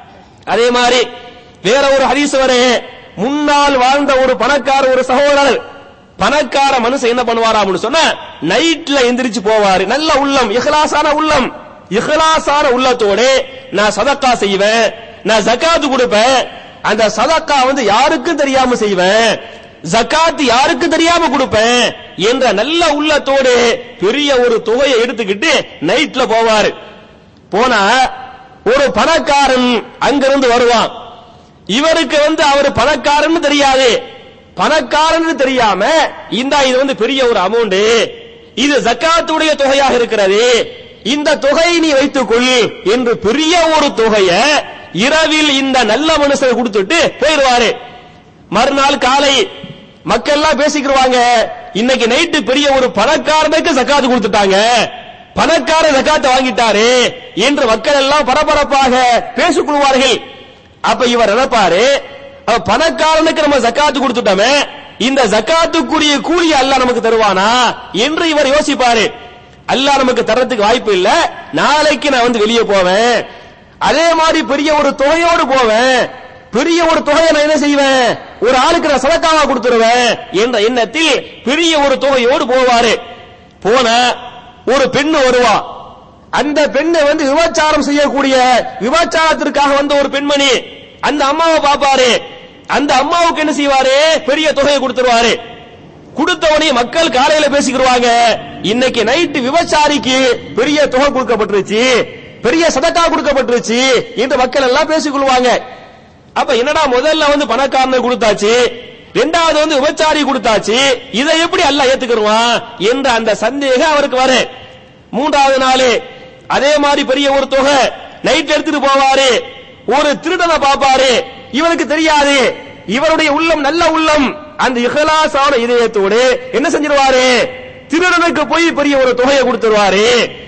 அதே மாதிரி வேற ஒரு ஹதீஸ் வரே முன்னால் வாழ்ந்த ஒரு பணக்கார ஒரு சகோதரர் பணக்கார மனுஷன் என்ன பண்ணுவாராம்னு சொன்னா நைட்ல எந்திரிச்சு போவாரு நல்ல உள்ளம் இஹ்லாசான உள்ளம் இஹ்லாசான உள்ளத்தோட நான் சதக்கா செய்வேன் நான் ஜகாத்து கொடுப்பேன் அந்த சதக்கா வந்து யாருக்கும் தெரியாம செய்வேன் ஜகாத் யாருக்கு தெரியாம கொடுப்பேன் என்ற நல்ல உள்ளத்தோடு பெரிய ஒரு தொகையை எடுத்துக்கிட்டு நைட்ல போவாரு போனா ஒரு பணக்காரன் அங்கிருந்து வருவான் இவருக்கு வந்து அவர் பணக்காரன்னு தெரியாது பணக்காரன்னு தெரியாம இந்த இது வந்து பெரிய ஒரு அமௌண்ட் இது ஜக்காத்துடைய தொகையாக இருக்கிறது இந்த தொகையை நீ வைத்துக்கொள் என்று பெரிய ஒரு தொகையை இரவில் இந்த நல்ல மனுஷர் கொடுத்துட்டு போயிடுவாரு மறுநாள் காலை மக்கள் எல்லாம் பேசிக்கிடுவாங்க இன்னைக்கு நைட்டு பெரிய ஒரு பணக்காரனுக்கு ஜக்காத்து கொடுத்துட்டாங்க பணக்கார ஜக்காத்தை வாங்கிட்டாரு என்று மக்கள் எல்லாம் பரபரப்பாக பேசிக் கொள்வார்கள் அப்ப இவர் நினைப்பாரு அப்ப பணக்காரனுக்கு நம்ம ஜக்காத்து கொடுத்துட்டோமே இந்த ஜக்காத்துக்குரிய கூலி அல்லாஹ் நமக்கு தருவானா என்று இவர் யோசிப்பாரு அல்லாஹ் நமக்கு தரத்துக்கு வாய்ப்பு இல்ல நாளைக்கு நான் வந்து வெளியே போவேன் அதே மாதிரி பெரிய ஒரு தொகையோடு போவேன் பெரிய ஒரு தொகையை நான் என்ன செய்வேன் ஒரு ஆளுக்கு நான் சதக்காவா கொடுத்துருவேன் என்ற எண்ணத்தில் பெரிய ஒரு தொகையோடு போவாரு போன ஒரு பெண்ணு வருவா அந்த பெண்ணை வந்து விபச்சாரம் செய்யக்கூடிய விபச்சாரத்திற்காக வந்த ஒரு பெண்மணி அந்த அம்மாவை பாப்பாரு அந்த அம்மாவுக்கு என்ன செய்வாரு பெரிய தொகையை கொடுத்துருவாரு கொடுத்தவனே மக்கள் காலையில பேசிக்கிடுவாங்க இன்னைக்கு நைட்டு விபச்சாரிக்கு பெரிய தொகை கொடுக்கப்பட்டுருச்சு பெரிய சதக்கா கொடுக்கப்பட்டுருச்சு என்று மக்கள் எல்லாம் பேசிக்கொள்வாங்க அப்ப என்னடா முதல்ல வந்து பணக்காரனை கொடுத்தாச்சு ரெண்டாவது வந்து விபச்சாரி கொடுத்தாச்சு இதை எப்படி அல்லாஹ் ஏத்துக்கிடுவான் என்ற அந்த சந்தேகம் அவருக்கு வர மூன்றாவது நாள் அதே மாதிரி பெரிய ஒரு தொகை நைட் எடுத்துட்டு போவாரு ஒரு திருடனை பாப்பாரு இவனுக்கு தெரியாது இவருடைய உள்ளம் நல்ல உள்ளம் அந்த இஹலாசான இதயத்தோடு என்ன செஞ்சிருவாரு திருடனுக்கு போய் பெரிய ஒரு தொகையை கொடுத்துருவாரு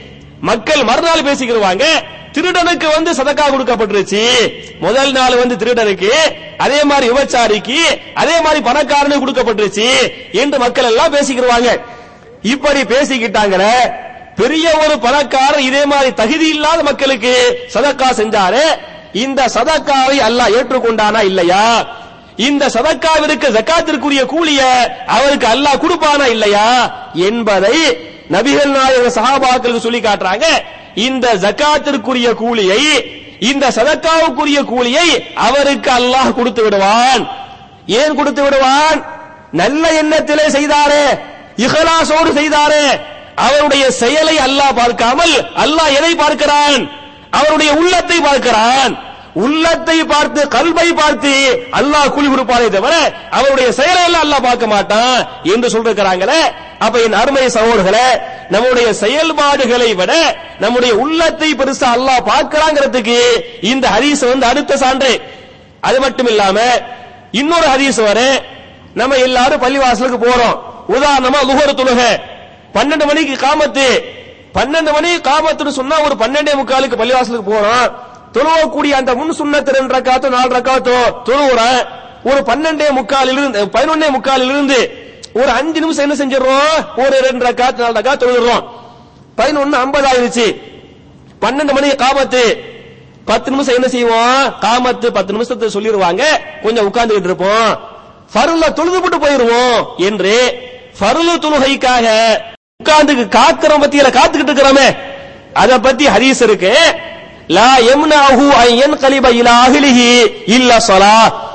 மக்கள் மறுநாள் பேசிக்கிடுவாங்க திருடனுக்கு வந்து சதக்கா கொடுக்கப்பட்டுருச்சு முதல் நாள் வந்து திருடனுக்கு அதே மாதிரி விபச்சாரிக்கு அதே மாதிரி பணக்காரனுக்கு கொடுக்கப்பட்டுருச்சு என்று மக்கள் எல்லாம் பேசிக்கிடுவாங்க இப்படி பேசிக்கிட்டாங்களே பெரிய ஒரு பணக்காரர் இதே மாதிரி தகுதி இல்லாத மக்களுக்கு சதக்கா செஞ்சாரு இந்த சதக்காவை அல்லாஹ் ஏற்றுக்கொண்டானா இல்லையா இந்த சதக்காவிற்கு ஜக்காத்திற்குரிய கூலிய அவருக்கு அல்லாஹ் கொடுப்பானா இல்லையா என்பதை நபிகள் நாயக சஹாபாக்களுக்கு சொல்லி காட்டுறாங்க இந்த ஜக்காத்திற்குரிய கூலியை இந்த சதக்காவுக்குரிய கூலியை அவருக்கு அல்லாஹ் கொடுத்து விடுவான் ஏன் கொடுத்து விடுவான் நல்ல எண்ணத்திலே செய்தாரே இஹலாசோடு செய்தாரே அவருடைய செயலை அல்லாஹ் பார்க்காமல் அல்லாஹ் எதை பார்க்கிறான் அவருடைய உள்ளத்தை பார்க்கிறான் உள்ளத்தை பார்த்து கல்வை பார்த்து அல்லாஹ் கூலி கொடுப்பாரே தவிர அவருடைய செயலை எல்லாம் அல்லாஹ் பார்க்க மாட்டான் என்று சொல்றாங்களே அப்ப என் அருமை சகோதரர்களே நம்முடைய செயல்பாடுகளை விட நம்முடைய உள்ளத்தை பெருசா அல்லாஹ் பார்க்கறாங்கிறதுக்கு இந்த ஹதீஸ் வந்து அடுத்த சான்று அது மட்டும் இல்லாம இன்னொரு ஹதீஸ் வர நம்ம எல்லாரும் பள்ளிவாசலுக்கு போறோம் உதாரணமா லுகர் தொழுக பன்னெண்டு மணிக்கு காமத்து பன்னெண்டு மணி காமத்துன்னு சொன்னா ஒரு பன்னெண்டே முக்காலுக்கு பள்ளிவாசலுக்கு போறோம் தொழுவக்கூடிய அந்த முன் சுண்ணத்து ரெண்டு ரக்காத்தோ நாலு ரக்காத்தோ தொழுவுறேன் ஒரு பன்னெண்டே முக்காலில் இருந்து பதினொன்னே முக்காலில் இருந்து ஒரு அஞ்சு நிமிஷம் என்ன செஞ்சிடறோம் ஒரு ரெண்டு ரக்காத்து நாலு ரக்காத்து தொழுதுறோம் பதினொன்னு ஐம்பது ஆயிருச்சு பன்னெண்டு மணிக்கு காமத்து பத்து நிமிஷம் என்ன செய்வோம் காமத்து பத்து நிமிஷத்தை சொல்லிடுவாங்க கொஞ்சம் உட்கார்ந்துகிட்டு இருப்போம் ஃபருல தொழுதுபட்டு போயிருவோம் என்று ஃபருளு தொழுகைக்காக உட்கார்ந்து காக்கிறோம் பத்தியில காத்துக்கிட்டு இருக்கிறோமே அத பத்தி ஹதீஸ் இருக்கு லா யம்னஹு அன் யன்கலிப இலா அஹ்லிஹி இல்ல ஸலா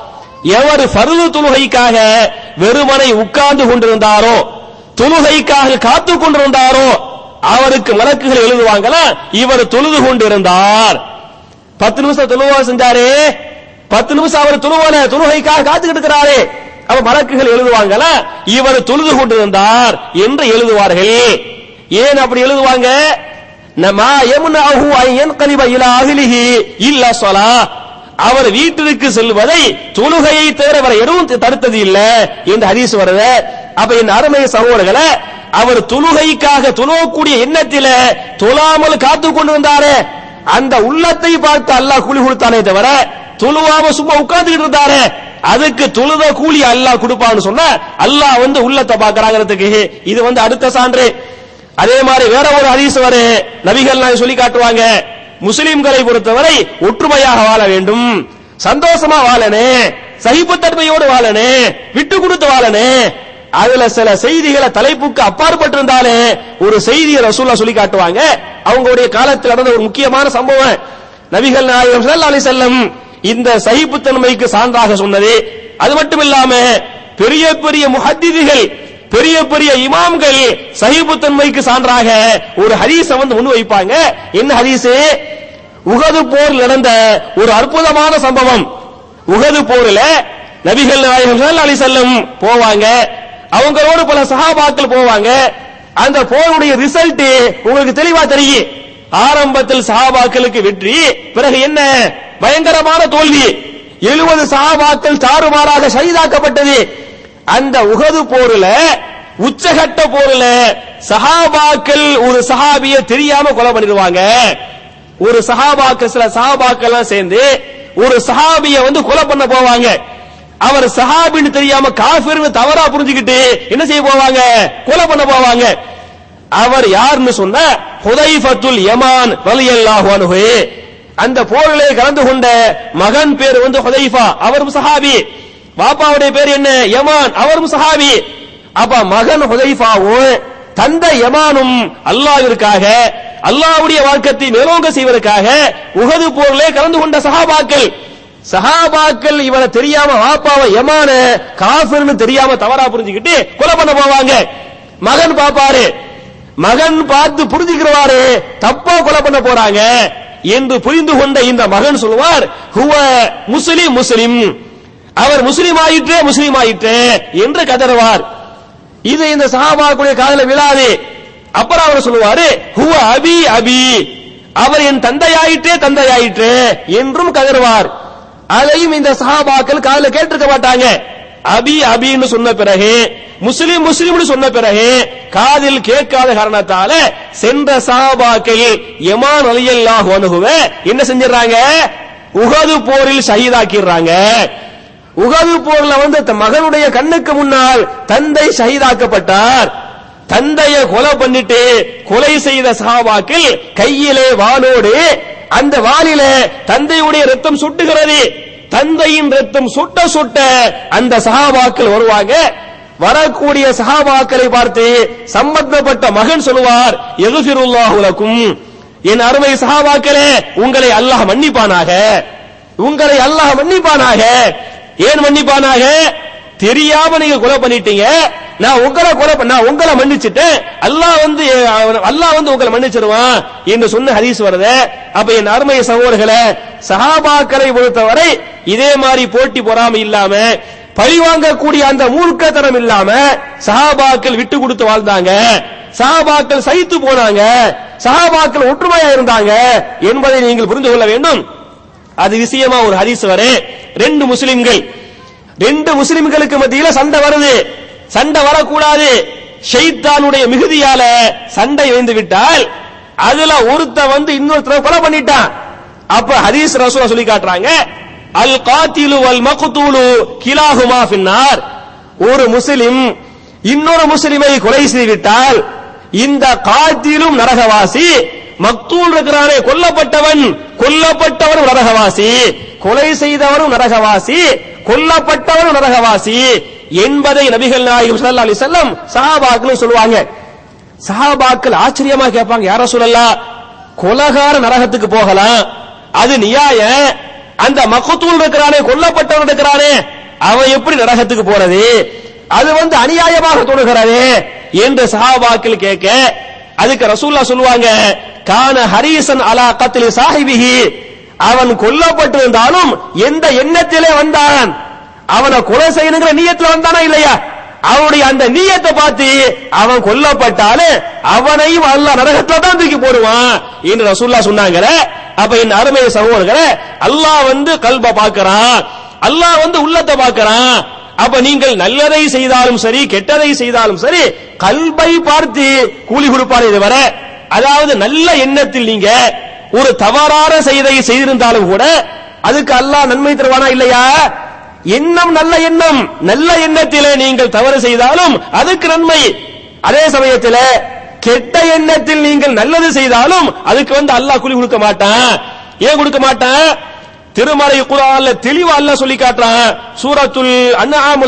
எவர் ஃபர்து தொழுகைக்காக வெறுமனை உட்கார்ந்து கொண்டிருந்தாரோ தொழுகைக்காக காத்துக் கொண்டிருந்தாரோ அவருக்கு மலக்குகள் எழுதுவாங்களா இவர் தொழுது கொண்டிருந்தார் பத்து நிமிஷம் தொழுவா செஞ்சாரு பத்து நிமிஷம் அவர் தொழுவல தொழுகைக்காக காத்துக்கிட்டு இருக்கிறாரு அவ மலக்குகள் எழுதுவாங்களா இவர் தொழுது கொண்டிருந்தார் என்று எழுதுவார்கள் ஏன் அப்படி எழுதுவாங்க நமா யம்னஹு அன் யன்கலிப இலா அஹ்லிஹி இல்ல ஸலா அவர் வீட்டிற்கு செல்வதை தொழுகையை தவிர வேற எதுவும் தடுத்தது இல்ல என்று ஹதீஸ் வருது அப்ப என் அருமை சகோதரர்களே அவர் தொழுகைக்காக தொழக்கூடிய எண்ணத்தில தொழாமல் காத்து கொண்டு வந்தாரே அந்த உள்ளத்தை பார்த்து அல்லாஹ் கூலி கொடுத்தானே தவிர தொழுவாம சும்மா உட்கார்ந்துகிட்டு இருந்தாரே அதுக்கு தொழுத கூலி அல்லாஹ் கொடுப்பான்னு சொன்னா அல்லாஹ் வந்து உள்ளத்தை பாக்குறாங்கிறதுக்கு இது வந்து அடுத்த சான்று அதே மாதிரி வேற ஒரு ஹதீஸ் வரு நபிகள் நாயகம் சொல்லி காட்டுவாங்க முஸ்லிம்களை பொறுத்தவரை ஒற்றுமையாக வாழ வேண்டும் சந்தோஷமா வாழனே சகிப்புத்தன்மையோடு வாழனே விட்டு கொடுத்து வாழனே அதுல சில செய்திகளை தலைப்புக்கு அப்பாற்பட்டு இருந்தாலே ஒரு செய்தியை ரசூல்லா சொல்லி காட்டுவாங்க அவங்களுடைய காலத்தில் நடந்த ஒரு முக்கியமான சம்பவம் நபிகள் நாயகம் ஸல்லல்லாஹு அலைஹி வஸல்லம் இந்த சகிப்புத்தன்மைக்கு சான்றாக சொன்னது அது மட்டும் இல்லாம பெரிய பெரிய முஹத்திதிகள் பெரிய பெரிய இமாம்கள் சகிப்புத்தன்மைக்கு சான்றாக ஒரு ஹதீஸ வந்து முன் வைப்பாங்க என்ன ஹதீஸ் உகது போரில் நடந்த ஒரு அற்புதமான சம்பவம் உகது போரில் நபிகள் நாயகம் ஸல்லல்லாஹு அலைஹி வஸல்லம் போவாங்க அவங்களோடு பல சஹாபாக்கள் போவாங்க அந்த போருடைய ரிசல்ட் உங்களுக்கு தெளிவா தெரியும் ஆரம்பத்தில் சஹாபாக்களுக்கு வெற்றி பிறகு என்ன பயங்கரமான தோல்வி எழுபது சஹாபாக்கள் தாறுமாறாக ஷஹீதாக்கப்பட்டது அந்த உகது போர்ல உச்சகட்ட போர்ல சஹாபாக்கள் ஒரு சஹாபிய தெரியாம கொலை பண்ணிடுவாங்க ஒரு சஹாபாக்கள் சில சஹாபாக்கள் எல்லாம் சேர்ந்து ஒரு சஹாபிய வந்து கொலை பண்ண போவாங்க அவர் சஹாபின்னு தெரியாம காஃபிர்னு தவறா புரிஞ்சுக்கிட்டு என்ன செய்ய போவாங்க கொலை பண்ண போவாங்க அவர் யாருன்னு சொன்ன ஹுதைஃபத்துல் யமான் ரலியல்லாஹு அன்ஹு அந்த போரிலே கலந்து கொண்ட மகன் பேர் வந்து ஹுதைஃபா அவரும் சஹாபி பாப்பாவுடைய பேர் என்ன யமான் அவரும் சஹாபி அப்ப மகன் ஹுதைஃபாவும் தந்தை யமானும் அல்லாஹ்விற்காக அல்லாஹ்வுடைய வாழ்க்கத்தை மேலோங்க செய்வதற்காக உஹது போரிலே கலந்து கொண்ட சஹாபாக்கள் சஹாபாக்கள் இவனை தெரியாம வாப்பாவை யமான காஃபிர்னு தெரியாம தவறா புரிஞ்சுக்கிட்டு கொலை பண்ண போவாங்க மகன் பாப்பாரு மகன் பார்த்து புரிஞ்சுக்கிறவாரு தப்பா கொலை பண்ண போறாங்க என்று புரிந்து கொண்ட இந்த மகன் சொல்லுவார் ஹுவ முஸ்லிம் முஸ்லிம் அவர் முஸ்லிம் ஆயிற்றே முஸ்லிம் ஆயிற்றே என்று கதறுவார் இது இந்த சஹாபாக்குடைய காதல விழாது அப்புறம் அவர் சொல்லுவாரு ஹுவ அபி அபி அவர் என் தந்தையாயிற்றே தந்தையாயிற்றே என்றும் கதறுவார் அதையும் இந்த சஹாபாக்கள் காதல கேட்டிருக்க மாட்டாங்க அபி அபின்னு சொன்ன பிறகு முஸ்லிம் முஸ்லிம்னு சொன்ன பிறகு காதில் கேட்காத காரணத்தால சென்ற சஹாபாக்கள் யமான் அலியல்லாஹு அன்ஹுவ என்ன செஞ்சிடறாங்க உகது போரில் ஷஹீதாக்கிடுறாங்க உகது போர்ல வந்து தன் மகனுடைய கண்ணுக்கு முன்னால் தந்தை ஷஹீதாக்கப்பட்டார் தந்தையை கொலை பண்ணிட்டு கொலை செய்த சஹாபாக்கள் கையிலே வாளோடு அந்த வாளில தந்தையுடைய ரத்தம் சுட்டுகிறது தந்தையின் ரத்தம் சுட்ட சுட்ட அந்த சஹாபாக்கள் வருவாங்க வரக்கூடிய சஹாபாக்களை பார்த்து சம்பந்தப்பட்ட மகன் சொல்லுவார் எகுஃபிருல்லாஹு லக்கும் என் அருமை சஹாபாக்களே உங்களை அல்லாஹ் மன்னிப்பானாக உங்களை அல்லாஹ் மன்னிப்பானாக ஏன் மன்னிப்பானாக தெரியாம நீங்க கொலை பண்ணிட்டீங்க நான் உங்களை கொலை பண்ண நான் உங்களை மன்னிச்சிட்டேன் அல்லாஹ் வந்து அல்லாஹ் வந்து உங்களை மன்னிச்சிருவான் என்று சொன்ன ஹதீஸ் வருது அப்ப என் அருமை சகோதரர்களே சஹாபாக்களை பொறுத்தவரை இதே மாதிரி போட்டி பொறாமை இல்லாம பழி வாங்கக்கூடிய அந்த மூர்க்கத்தனம் இல்லாம சஹாபாக்கள் விட்டு கொடுத்து வாழ்ந்தாங்க சஹாபாக்கள் சகித்து போனாங்க சஹாபாக்கள் ஒற்றுமையா இருந்தாங்க என்பதை நீங்கள் புரிந்து கொள்ள வேண்டும் அது விஷயமா ஒரு ஹதீஸ் வரை ரெண்டு முஸ்லிம்கள் ரெண்டு முஸ்லிம்களுக்கு மத்தியில சண்டை வருது சண்டை வரக்கூடாது ஷைத்தானுடைய மிகுதியால சண்டை வைந்து விட்டால் அதுல ஒருத்த வந்து இன்னொருத்தர கொலை பண்ணிட்டான் அப்ப ஹதீஸ் ரசூலா சொல்லி காட்டுறாங்க அல் காத்திலு வல் மக்தூலு கிலாஹுமா ஃபின்னார் ஒரு முஸ்லிம் இன்னொரு முஸ்லிமை கொலை செய்து விட்டால் இந்த காத்திலும் நரகவாசி மக்தூல் இருக்கிறானே கொல்லப்பட்டவன் கொல்லப்பட்டவனும் நரகவாசி கொலை செய்தவனும் நரகவாசி கொல்லப்பட்டவனும் நரகவாசி என்பதை நபிகள் நாயகம் ஸல்லல்லாஹு அலைஹி வஸல்லம் சஹாபாக்கள் சொல்லுவாங்க சஹாபாக்கள் ஆச்சரியமா கேட்பாங்க யார சொல்லலாம் கொலகார நரகத்துக்கு போகலாம் அது நியாயம் அந்த மக்தூல் இருக்கிறானே கொல்லப்பட்டவன் இருக்கிறானே அவன் எப்படி நரகத்துக்கு போறது அது வந்து அநியாயமாக தோணுகிறது என்று சஹாபாக்கள் கேட்க அதுக்கு ரசூல்லா சொல்லுவாங்க கான ஹரீசன் அலா கத்லி சாஹிபிஹி அவன் கொல்லப்பட்டிருந்தாலும் எந்த எண்ணத்திலே வந்தான் அவனை கொலை செய்யணுங்கிற நீயத்துல வந்தானா இல்லையா அவனுடைய அந்த நீயத்தை பார்த்து அவன் கொல்லப்பட்டாலும் அவனையும் அல்லாஹ் நரகத்துல தான் தூக்கி போடுவான் என்று ரசூல்லா சொன்னாங்க அப்ப என் அருமை சகோதரர்களே அல்லாஹ் வந்து கல்ப பார்க்கறான் அல்லாஹ் வந்து உள்ளத்தை பார்க்கறான் அப்ப நீங்கள் நல்லதை செய்தாலும் சரி கெட்டதை செய்தாலும் சரி கல்பை பார்த்து கூலி கொடுப்பாரே தவிர அதாவது நல்ல எண்ணத்தில் நீங்க ஒரு தவறான செய்தை செய்திருந்தாலும் கூட அதுக்கு அல்லாஹ் நன்மை தருவானா இல்லையா எண்ணம் நல்ல எண்ணம் நல்ல எண்ணத்திலே நீங்கள் தவறு செய்தாலும் அதுக்கு நன்மை அதே சமயத்தில் கெட்ட எண்ணத்தில் நீங்கள் நல்லது செய்தாலும் அதுக்கு வந்து அல்லாஹ் கூலி கொடுக்க மாட்டான் ஏன் கொடுக்க மாட்டான் திருமலை குரான்ல தெளிவா அல்லாஹ் சொல்லி காட்டுறான் சூரத்துல் அன்ஆம்ல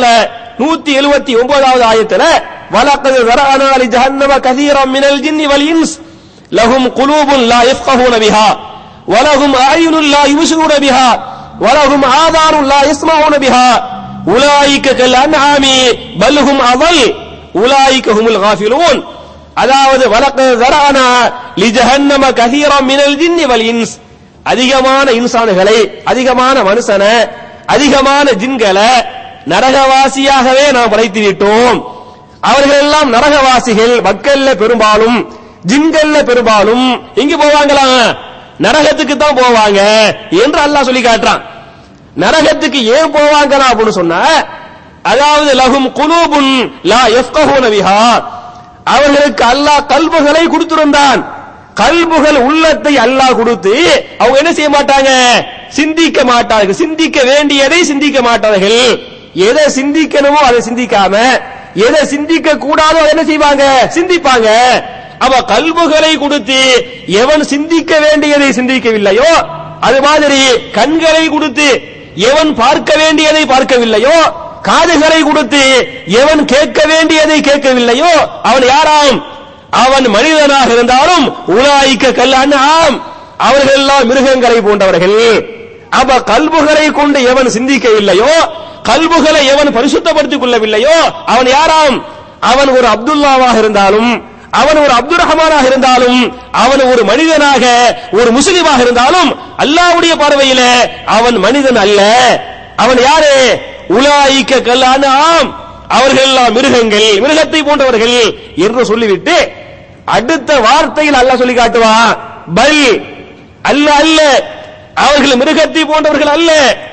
179வது ஆயத்துல வலக்கது வரஅனா லி ஜஹன்னம கதீரம் மினல் ஜின்னி வல் இன்ஸ் லஹும் குலூபுன் லா யஃப்கஹூன பிஹா வலஹும் அயுனுன் லா யுபஸிரூன பிஹா வலஹும் ஆதானுன் லா யஸ்மஊன பிஹா உலாயிக கல் அன்ஆமி பல் ஹும் அதல் உலாயிக ஹுமுல் காஃபிலூன் அதாவது வலக்கது வரஅனா லி ஜஹன்னம கதீரம் மினல் ஜின்னி வல் இன்ஸ் அதிகமான இன்சானுகளை அதிகமான மனுஷனை அதிகமான ஜின்களை நரகவாசியாகவே நாம் படைத்து விட்டோம் அவர்கள் எல்லாம் நரகவாசிகள் மக்கள்ல பெரும்பாலும் ஜின்கள்ல பெரும்பாலும் எங்க போவாங்களாம் நரகத்துக்கு தான் போவாங்க என்று அல்லாஹ் சொல்லி காட்டுறான் நரகத்துக்கு ஏன் போவாங்களா அப்படின்னு சொன்னா அதாவது லகும் குலூபுன் லா யஃப்கஹூன பிஹா அவர்களுக்கு அல்லாஹ் கல்புகளை கொடுத்திருந்தான் கல்புகள் உள்ளத்தை அல்லாஹ் கொடுத்து அவங்க என்ன செய்ய மாட்டாங்க சிந்திக்க மாட்டார்கள் சிந்திக்க வேண்டியதை சிந்திக்க மாட்டார்கள் எதை சிந்திக்கணுமோ அதை சிந்திக்காம எதை சிந்திக்க கூடாதோ அதை என்ன செய்வாங்க சிந்திப்பாங்க அவ கல்புகளை கொடுத்து எவன் சிந்திக்க வேண்டியதை சிந்திக்கவில்லையோ அது மாதிரி கண்களை கொடுத்து எவன் பார்க்க வேண்டியதை பார்க்கவில்லையோ காதுகளை கொடுத்து எவன் கேட்க வேண்டியதை கேட்கவில்லையோ அவன் யாராம் அவன் மனிதனாக இருந்தாலும் உலாய்க்க கல்லான் ஆம் அவர்கள் எல்லாம் மிருகங்களை போன்றவர்கள் அப்ப கல்புகளை கொண்டு எவன் சிந்திக்கவில்லையோ கல்புகளை எவன் பரிசுத்தப்படுத்திக் கொள்ளவில்லையோ அவன் யாராம் அவன் ஒரு அப்துல்லாவாக இருந்தாலும் அவன் ஒரு அப்துல் ரஹ்மானாக இருந்தாலும் அவன் ஒரு மனிதனாக ஒரு முஸ்லிமாக இருந்தாலும் அல்லாஹ்வுடைய பார்வையில அவன் மனிதன் அல்ல அவன் யாரு உலாய்க்க கல்லான ஆம் அவர்கள் எல்லாம் மிருகங்கள் மிருகத்தை போன்றவர்கள் என்று சொல்லிவிட்டு அடுத்த வார்த்தையில் அல்லாஹ் சொல்லி காட்டுவான் பல் அல்ல அல்ல அவர்கள் மிருகத்தை போன்றவர்கள் அல்ல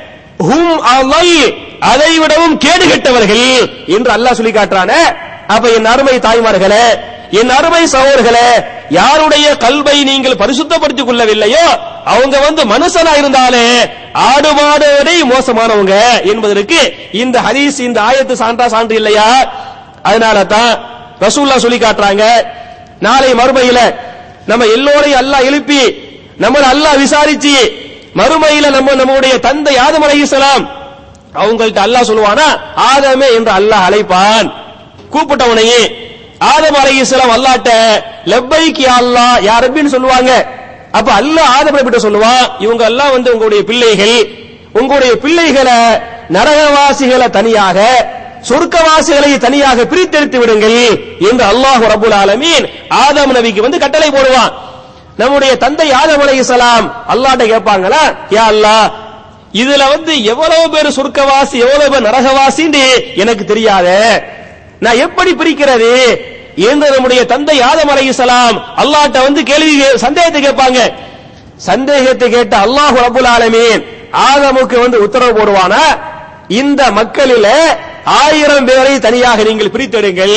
ஹும் அவல் அதை விடவும் கேடு கெட்டவர்கள் என்று அல்லாஹ் சொல்லி காட்டுறானே அப்ப என் அருமை தாய்மார்களே என் அருமை சகோதரர்களே யாருடைய கல்வை நீங்கள் பரிசுத்தப்படுத்திக் கொள்ளவில்லையோ அவங்க வந்து மனுஷனா இருந்தாலே ஆடு மாடுவதை மோசமானவங்க என்பதற்கு இந்த ஹதீஸ் இந்த ஆயத்து சான்றா சான்று இல்லையா அதனால தான் ரசூல்லா சொல்லி காட்டுறாங்க நாளை மறுமையில நம்ம எல்லோரையும் அல்லாஹ் எழுப்பி நம்மள அல்லாஹ் விசாரிச்சு மறுமையில நம்ம நம்முடைய தந்தை ஆதம் அலைஹிஸ்ஸலாம் அவங்கள்ட்ட அல்லாஹ் சொல்லுவானா ஆதமே என்று அல்லாஹ் அழைப்பான் கூப்பிட்டவனையே ஆதம் அலைஹிஸ்ஸலாம் அல்லாஹ்ட்ட லப்பைக் யா அல்லாஹ் யா ரப்பின்னு சொல்லுவாங்க அப்ப அல்லாஹ் ஆதம் நபிட்ட சொல்லுவான் இவங்க எல்லாம் வந்து உங்களுடைய பிள்ளைகள் உங்களுடைய பிள்ளைகளை நரகவாசிகளை தனியாக சொர்க்கவாசிகளை தனியாக பிரித்தெடுத்து விடுங்கள் என்று அல்லாஹ் ரபுல் ஆலமீன் ஆதம் நபிக்கு வந்து கட்டளை போடுவான் நம்முடைய தந்தை ஆதம் அலைஹிஸ்ஸலாம் அல்லாஹ்ட்ட கேட்பாங்களா யா அல்லாஹ் இதுல வந்து எவ்வளவு பேர் சொர்க்கவாசி எவ்வளவு பேர் நரகவாசின்னு எனக்கு தெரியாதே நான் எப்படி பிரிக்கிறது என்று நம்முடைய தந்தை ஆதம் அலைஹிஸ்ஸலாம் அல்லாஹ்ட்ட வந்து கேள்வி கே- சந்தேகத்தை கேட்பாங்க சந்தேகத்தை கேட்ட அல்லாஹ் ரபுல் ஆலமீன் ஆதமுக்கு வந்து உத்தரவு போடுவானா இந்த மக்களில ஆயிரம் பேரை தனியாக நீங்கள் பிரித்தெடுங்கள்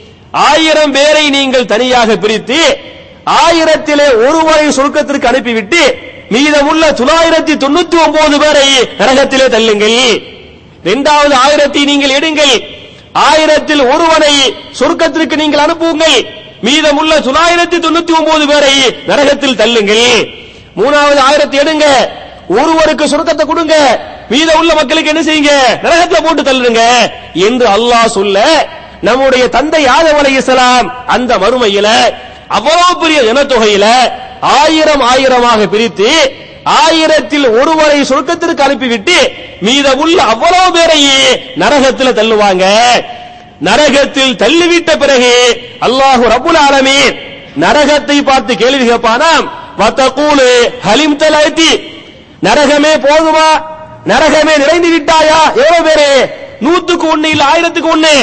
ஆயிரம் பேரை நீங்கள் தனியாக பிரித்து ஆயிரத்திலே ஒருவரை சொர்க்கத்திற்கு அனுப்பிவிட்டு மீதமுள்ள தொள்ளாயிரத்தி தொண்ணூத்தி ஒன்பது பேரை நரகத்திலே தள்ளுங்கள் இரண்டாவது ஆயிரத்தை நீங்கள் எடுங்கள் ஆயிரத்தில் ஒருவனை சொர்க்கத்திற்கு நீங்கள் அனுப்புங்கள் மீதமுள்ள தொள்ளாயிரத்தி தொண்ணூத்தி ஒன்பது பேரை நரகத்தில் தள்ளுங்கள் மூணாவது ஆயிரத்தை எடுங்க ஒருவருக்கு சொர்க்கத்தை கொடுங்க மீத உள்ள மக்களுக்கு என்ன செய்யுங்க நரகத்துல போட்டு தள்ளுங்க என்று அல்லாஹ் சொல்ல நம்முடைய தந்தை ஆதம் அலைஹிஸ்ஸலாம் அந்த மறுமையில அவ்வளவு பெரிய ஜனத்தொகையில ஆயிரம் ஆயிரமாக பிரித்து ஆயிரத்தில் ஒருவரை சொர்க்கத்திற்கு அனுப்பிவிட்டு மீதமுள்ள அவ்வளவு பேரை நரகத்தில் தள்ளுவாங்க நரகத்தில் தள்ளிவிட்ட பிறகு அல்லாஹு ரபுல் ஆலமீன் நரகத்தை பார்த்து கேள்வி கேட்பானாம் வத்தகூலு ஹலிம் தலாத்தி நரகமே போதுமா நரகமே நிறைந்து விட்டாயா எவ்வளவு பேரு நூத்துக்கு ஒண்ணு இல்ல ஆயிரத்துக்கு ஒண்ணு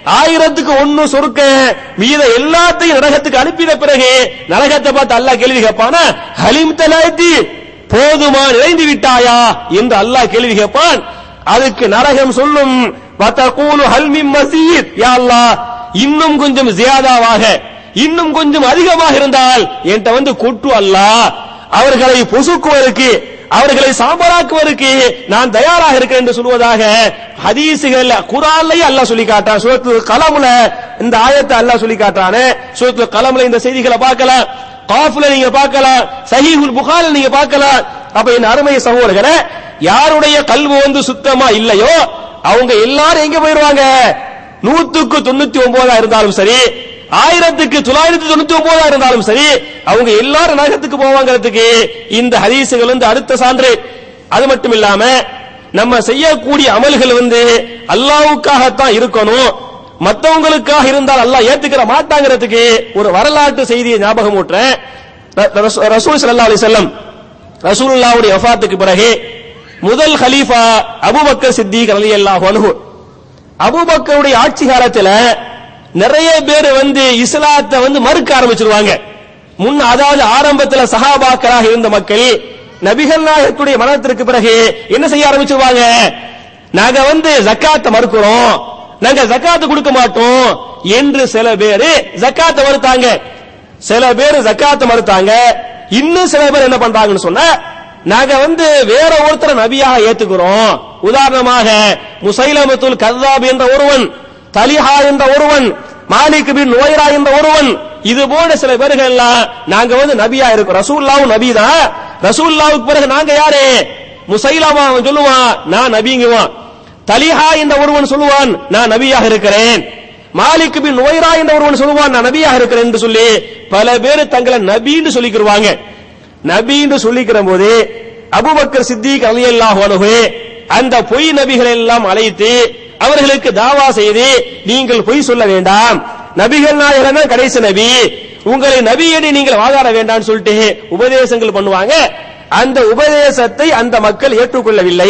ஆயிரத்துக்கு ஒண்ணு சொருக்க மீத எல்லாத்தையும் நரகத்துக்கு அனுப்பின பிறகு நரகத்தை பார்த்து அல்லாஹ் கேள்வி கேட்பானா ஹலிம் தலாத்தி போதுமா நிறைந்து விட்டாயா என்று அல்லாஹ் கேள்வி கேட்பான் அதுக்கு நரகம் சொல்லும் வத்தகூலு ஹல்மிம் மசீத் யா அல்லாஹ் இன்னும் கொஞ்சம் ஜியாதாவாக இன்னும் கொஞ்சம் அதிகமாக இருந்தால் என்கிட்ட வந்து கொட்டு அல்லாஹ் அவர்களை பொசுக்குவதற்கு அவர்களை சாம்பலாக்குவதற்கு நான் தயாராக இருக்கிறேன் என்று சொல்வதாக ஹதீசுகள் குரான்லயே அல்லாஹ் சொல்லி காட்டான் சூரத்து கலமுல இந்த ஆயத்தை அல்லாஹ் சொல்லி காட்டானே சூரத்து கலமுல இந்த செய்திகளை பார்க்கலாம் காஃபுல நீங்க பார்க்கலாம் சஹீஹுல் புகாரில் நீங்க பார்க்கலாம் அப்ப என் அருமை சகோதரர்களே யாருடைய கல்வி வந்து சுத்தமா இல்லையோ அவங்க எல்லாரும் எங்க போயிருவாங்க நூத்துக்கு தொண்ணூத்தி ஒன்பதா இருந்தாலும் சரி ஆயிரத்துக்கு தொள்ளாயிரத்தி தொண்ணூத்தி ஒன்பதா இருந்தாலும் சரி அவங்க எல்லாரும் நரகத்துக்கு போவாங்கிறதுக்கு இந்த ஹதீசுகள் வந்து அடுத்த சான்று அது மட்டும் இல்லாம நம்ம செய்யக்கூடிய அமல்கள் வந்து அல்லாவுக்காகத்தான் இருக்கணும் மத்தவங்களுக்காக இருந்தால் அல்லாஹ் ஏத்துக்கிற மாட்டாங்கிறதுக்கு ஒரு வரலாற்று செய்தியை ஞாபகம் ஊட்டுறேன் ர- ரசூ- ரசூல் ஸல்லல்லாஹு அலைஹி வஸல்லம் ரசூலுல்லாஹ்வுடைய வஃபாத்துக்கு பிறகு முதல் ஹலீஃபா அபூபக்கர் சித்திக் ரலியல்லாஹு அன்ஹு அபூபக்கருடைய ஆட்சி காலத்துல நிறைய பேர் வந்து இஸ்லாத்தை வந்து மறுக்க ஆரம்பிச்சிருவாங்க முன் அதாவது ஆரம்பத்துல சஹாபாக்களாக இருந்த மக்கள் நபிகள் நாயகத்துடைய மரணத்திற்கு பிறகு என்ன செய்ய ஆரம்பிச்சிருவாங்க நாங்க வந்து ஜக்காத்தை மறுக்கிறோம் நாங்க ஜக்காத்து கொடுக்க மாட்டோம் என்று சில பேரு ஜக்காத்தை மறுத்தாங்க சில பேர் ஜக்காத்தை மறுத்தாங்க இன்னும் சில பேர் என்ன பண்றாங்கன்னு சொன்னா நாங்க வந்து வேற ஒருத்தரை நபியாக ஏத்துக்கிறோம் உதாரணமாக முசைலமத்துல் கல்லாப் என்ற ஒருவன் தலிஹா என்ற ஒருவன் மாலிக் பின் நோயரா என்ற ஒருவன் இது போன்ற சில பேர்கள் எல்லாம் நாங்க வந்து நபியா இருக்கோம் ரசூல்லாவும் நபி தான் ரசூல்லாவுக்கு பிறகு நாங்க யாரு முசைலாமா அவன் சொல்லுவான் நான் நபிங்குவான் தலிஹா என்ற ஒருவன் சொல்லுவான் நான் நபியாக இருக்கிறேன் மாலிக் பின் நோயரா என்ற ஒருவன் சொல்லுவான் நான் நபியாக இருக்கிறேன் என்று சொல்லி பல பேர் தங்களை நபின்னு சொல்லிக்கிருவாங்க நபின்னு சொல்லிக்கிற போது அபுபக்கர் சித்திக் ரலியல்லாஹு அன்ஹு அந்த பொய் நபிகளை எல்லாம் அழைத்து அவர்களுக்கு தாவா செய்து நீங்கள் பொய் சொல்ல வேண்டாம் நபிகள் நாயகன் தான் கடைசி நபி உங்களை நபி என்று நீங்கள் வாதாட வேண்டாம்னு சொல்லிட்டு உபதேசங்கள் பண்ணுவாங்க அந்த உபதேசத்தை அந்த மக்கள் ஏற்றுக்கொள்ளவில்லை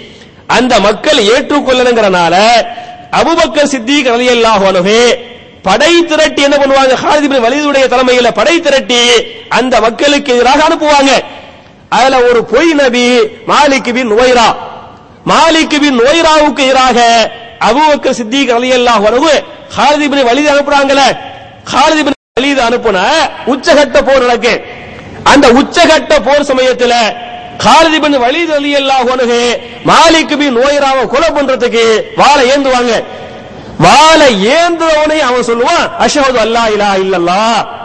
அந்த மக்கள் ஏற்றுக்கொள்ளணுங்கிறனால அபுபக்கர் சித்திக் ரலியல்லாஹு அன்ஹு படை திரட்டி என்ன பண்ணுவாங்க ஹாலித் பின் வலீதுடைய தலைமையில படை திரட்டி அந்த மக்களுக்கு எதிராக அனுப்புவாங்க அதுல ஒரு பொய் நபி மாலிக் பின் நுவைரா மாலிக் பின் நுவைராவுக்கு எதிராக அபூபக்கர் சித்திக் ரலியல்லாஹு அன்ஹு ஹாலித் பின் வலீத் அனுப்புறாங்கல ஹாலித் பின் வலீத் அனுப்புன உச்சகட்ட போர் நடக்கு அந்த உச்சகட்ட போர் சமயத்துல ஹாலித் பின் வலீத் ரலியல்லாஹு அன்ஹு மாலிக் பின் நுவைராவை கொலை பண்றதுக்கு வாளை ஏந்துவாங்க வாளை ஏந்துறவனை அவன் சொல்லுவான் அஷஹது அல்லா இலா இல்லல்லா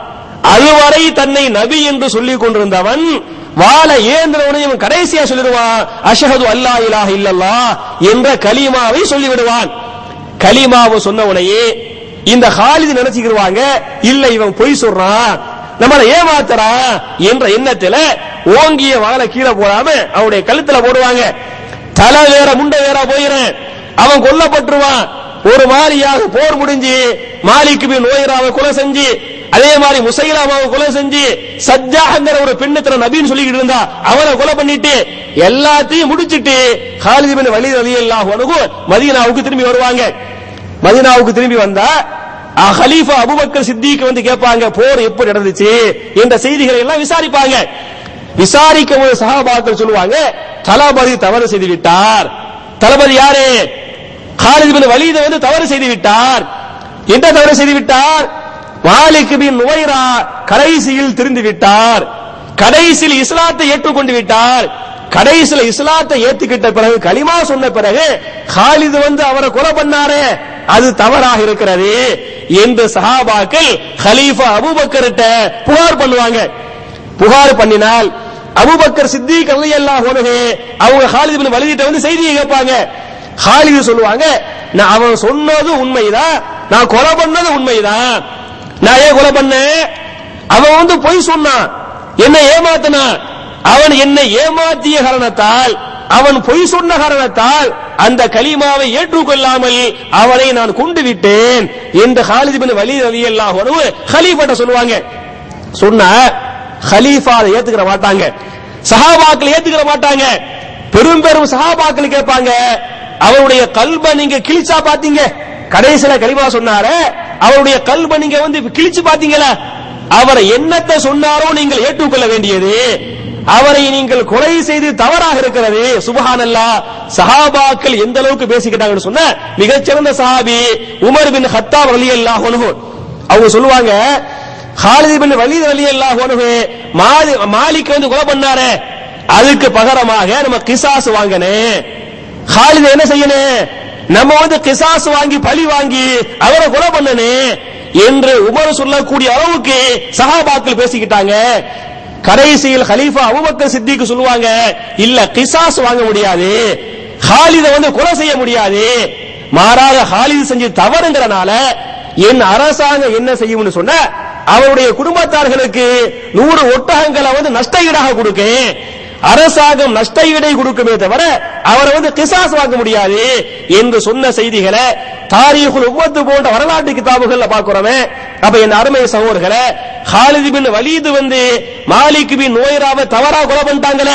அதுவரை தன்னை நபி என்று சொல்லிக் கொண்டிருந்தவன் வாழ ஏந்திரவனை இவன் கடைசியா சொல்லிடுவான் அஷஹது அல்லா இலாஹ இல்லல்லா என்ற கலிமாவை சொல்லிவிடுவான் கலிமாவை சொன்னவனையே இந்த ஹாலிது நினைச்சுக்கிடுவாங்க இல்ல இவன் பொய் சொல்றான் நம்மளை ஏமாத்துறான் என்ற எண்ணத்துல ஓங்கிய வாழை கீழே போடாம அவனுடைய கழுத்துல போடுவாங்க தலை வேற முண்டை வேற போயிறேன் அவன் கொல்லப்பட்டுருவான் ஒரு மாதிரியாக போர் முடிஞ்சு மாலிக்கு பின் நோயராவை கொலை செஞ்சு அதே மாதிரி முசைலாமாவை கொலை செஞ்சு சஜ்ஜாங்கிற ஒரு பெண்ணு நபின்னு சொல்லிக்கிட்டு இருந்தா அவனை கொலை பண்ணிட்டு எல்லாத்தையும் முடிச்சிட்டு ஹாலிது பின் வலி அலி அல்லாஹ் மதீனாவுக்கு திரும்பி வருவாங்க மதீனாவுக்கு திரும்பி வந்தா அஹ், ஹலீஃபா அபூபக்கர் சித்திக்கு வந்து கேட்பாங்க போர் எப்படி நடந்துச்சு என்ற செய்திகளை எல்லாம் விசாரிப்பாங்க விசாரிக்கும் போது சஹாபாக்கள் சொல்லுவாங்க தளபதி தவறு செய்து விட்டார் தளபதி யாரு காலித் பின் வலீத வந்து தவறு செய்து விட்டார் என்ன தவறு செய்து விட்டார் மாலிக் பின் நுவைரா கடைசியில் திருந்து விட்டார் கடைசியில் இஸ்லாத்தை ஏற்றுக்கொண்டு விட்டார் கடைசியில் இஸ்லாத்தை ஏத்துக்கிட்ட பிறகு கலிமா சொன்ன பிறகு காலிது வந்து அவரை கொலை பண்ணாரே அது தவறாக இருக்கிறது என்று சஹாபாக்கள் ஹலீஃபா அபூபக்கர்கிட்ட புகார் பண்ணுவாங்க புகார் பண்ணினால் அபூபக்கர் சித்திக் ரலியல்லாஹு அன்ஹு அவங்க ஹாலித் பின் வலீதிட்ட வந்து செய்தியை கேட்பாங்க ஹாலிது சொல்லுவாங்க நான் அவன் சொன்னது உண்மைதான் நான் கொலை பண்ணது உண்மைதான் நான் ஏன் கொலை பண்ணேன் அவன் வந்து பொய் சொன்னான் என்னை ஏமாத்தினான் அவன் என்னை ஏமாற்றிய காரணத்தால் அவன் பொய் சொன்ன காரணத்தால் அந்த கலிமாவை ஏற்றுக்கொள்ளாமல் அவனை நான் கொண்டு விட்டேன் என்று ஹாலித் பின் வலீத் ரலியல்லாஹு அன்ஹு ஹலீஃபாட்ட சொல்லுவாங்க சொன்னா ஹலீஃபா அதை ஏத்துக்கிற மாட்டாங்க சஹாபாக்கள் ஏத்துக்கிற மாட்டாங்க பெரும் பெரும் சஹாபாக்கள் கேட்பாங்க அவருடைய கல்ப நீங்க கிழிச்சா பாத்தீங்க கடைசியில கலிமா சொன்னாரு அவருடைய கல்வ நீங்க வந்து கிழிச்சு பாத்தீங்களா அவரை என்னத்தை சொன்னாரோ நீங்கள் ஏற்றுக்கொள்ள வேண்டியது அவரை நீங்கள் கொலை செய்து தவறாக இருக்கிறது சுபஹானல்லா சஹாபாக்கள் எந்த அளவுக்கு பேசிக்கிட்டாங்கன்னு சொன்ன மிகச்சிறந்த சஹாபி உமர் பின் ஹத்தாப் ரலியல்லாஹு அன்ஹு அவங்க சொல்லுவாங்க ஹாலித் பின் வலீத் ரலியல்லாஹு அன்ஹு மாலி- மாலிக் வந்து கொலை பண்ணாரே அதுக்கு பகரமாக நம்ம கிசாஸ் வாங்கணும் ஹாலித் என்ன செய்யணும் நம்ம வந்து கிசாஸ் வாங்கி பழி வாங்கி அவரை கொலை பண்ணணும் என்று உமர் சொல்லக்கூடிய அளவுக்கு சஹாபாக்கள் பேசிக்கிட்டாங்க கடைசியில் கலீஃபா அபூபக்கர் சித்திக்கு சொல்லுவாங்க இல்ல கிசாஸ் வாங்க முடியாது ஹாலித வந்து கொலை செய்ய முடியாது மாறாக ஹாலித் செஞ்சு தவறுங்கிறனால என் அரசாங்கம் என்ன செய்யும்னு சொன்ன அவருடைய குடும்பத்தார்களுக்கு நூறு ஒட்டகங்களை வந்து நஷ்ட ஈடாக கொடுக்கும் அரசாங்கம் நஷ்ட ஈடை கொடுக்குமே தவிர அவரை வந்து கிசாஸ் வாங்க முடியாது என்று சொன்ன செய்திகளை தாரீகுல் உம்மத்து போன்ற வரலாற்று கிதாபுகள்ல பாக்குறோமே அப்ப என் அருமை சகோதரர்களே ஹாலித் பின் வலீது வந்து மாலிக் பின் நோயராவை தவறா கொலை பண்ணிட்டாங்களே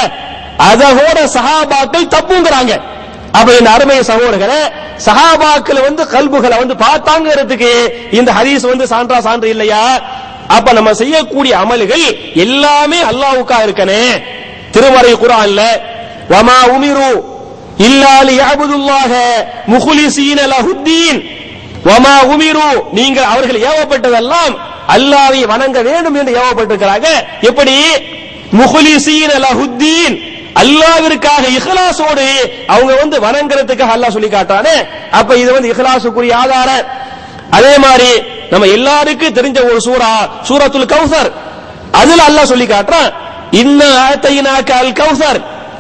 அதோட சஹாபாக்கள் தப்புங்கிறாங்க அப்ப இந்த அருமை சகோதரர்களே சஹாபாக்கள் வந்து கல்புகளை வந்து பார்த்தாங்கிறதுக்கு இந்த ஹதீஸ் வந்து சான்றா சான்று இல்லையா அப்ப நம்ம செய்யக்கூடிய அமல்கள் எல்லாமே அல்லாஹ்வுக்கா இருக்கனே திருமறை குர்ஆன்ல வமா உமிரு இல்லா லியஅபுதுல்லாஹ முஹ்லிஸீன லஹுத்தீன் வமா உமிரு நீங்கள் அவர்கள் ஏவப்பட்டதெல்லாம் அல்லாஹ்வை வணங்க வேண்டும் என்று ஏவப்பட்டிருக்கிறாங்க எப்படி முஹ்லிஸீன லஹுத்தீன் அல்லாவிற்காக இஹ்லாஸோடு அவங்க வந்து வணங்குறதுக்காக அல்லாஹ் சொல்லி காட்டானே அப்ப இது வந்து இஹ்லாஸுக்குரிய ஆதாரம் அதே மாதிரி நம்ம எல்லாருக்கும் தெரிஞ்ச ஒரு சூரா சூரத்துல் கௌசர் அதுல அல்லாஹ் சொல்லி காட்டுறான் இன்ன ஆத்தைனாக்க அல் கௌசர்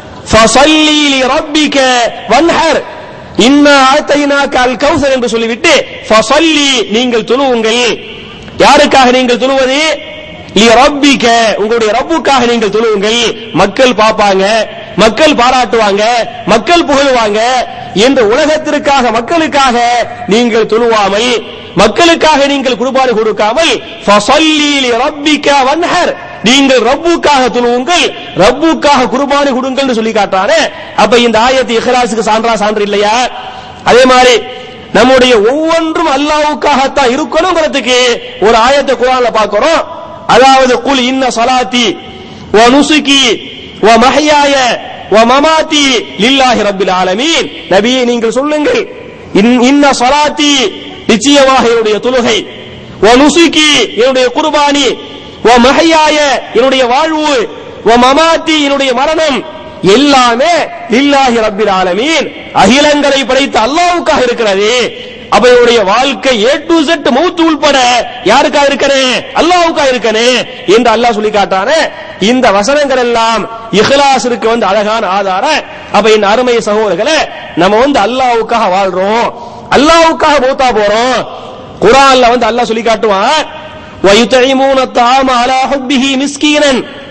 ஃபஸல்லி லிரப்பிக வன்ஹர் இன்ன ஆத்தைனாக்க அல் கௌசர் என்று சொல்லிவிட்டு ஃபஸல்லி நீங்கள் தொழுவுங்கள் யாருக்காக நீங்கள் தொழுவது லி ரப்பிக்க உங்களுடைய ரப்புக்காக நீங்கள் தொழுவுங்கள் மக்கள் பார்ப்பாங்க மக்கள் பாராட்டுவாங்க மக்கள் புகழுவாங்க என்று உலகத்திற்காக மக்களுக்காக நீங்கள் தொழுவாமல் மக்களுக்காக நீங்கள் குர்பானி கொடுக்காமல் ஃபஸல்லி லி ரப்பிக்க வன்ஹர் நீங்கள் ரப்புக்காக தொழுவுங்கள் ரப்புக்காக குர்பானி கொடுங்கள்னு சொல்லி காட்டுறானே அப்ப இந்த ஆயத்து இஹ்லாஸுக்கு சான்றா சான்று இல்லையா அதே மாதிரி நம்முடைய ஒவ்வொன்றும் அல்லாஹ்வுக்காகத்தான் இருக்கணுங்கிறதுக்கு ஒரு ஆயத்தை குர்ஆன்ல பார்க்கிறோம் அதாவது குல் இன்ன சலாத்தி வ நுசுகி வ மஹ்யாய வ மமாத்தி லில்லாஹி ரப்பில் ஆலமீன் நபியே நீங்கள் சொல்லுங்கள் இன்- இன்ன சலாத்தி நிச்சயமாக என்னுடைய தொழுகை வ நுசுகி என்னுடைய குர்பானி வ மஹ்யாய என்னுடைய வாழ்வு வ மமாத்தி என்னுடைய மரணம் எல்லாமே லில்லாஹி ரப்பில் ஆலமீன் அகிலங்களை படைத்த அல்லாஹ்வுக்காக இருக்கிறது அப்ப இவருடைய வாழ்க்கை ஏ டு Z மௌத்து உள்பட யாருக்காக இருக்கனே அல்லாஹ்வுக்காக இருக்கனே என்று அல்லாஹ் சொல்லி காட்டானே இந்த வசனங்கள் எல்லாம் இஹ்லாஸிற்கு வந்து அழகான ஆதாரம் அப்ப இந்த அருமை சகோதரர்களே நம்ம வந்து அல்லாஹ்வுக்காக வாழ்றோம் அல்லாஹ்வுக்காக மௌத்தா போறோம் குர்ஆன்ல வந்து அல்லாஹ் சொல்லி காட்டுவான் ويطعمون الطعام على حبه مسكينا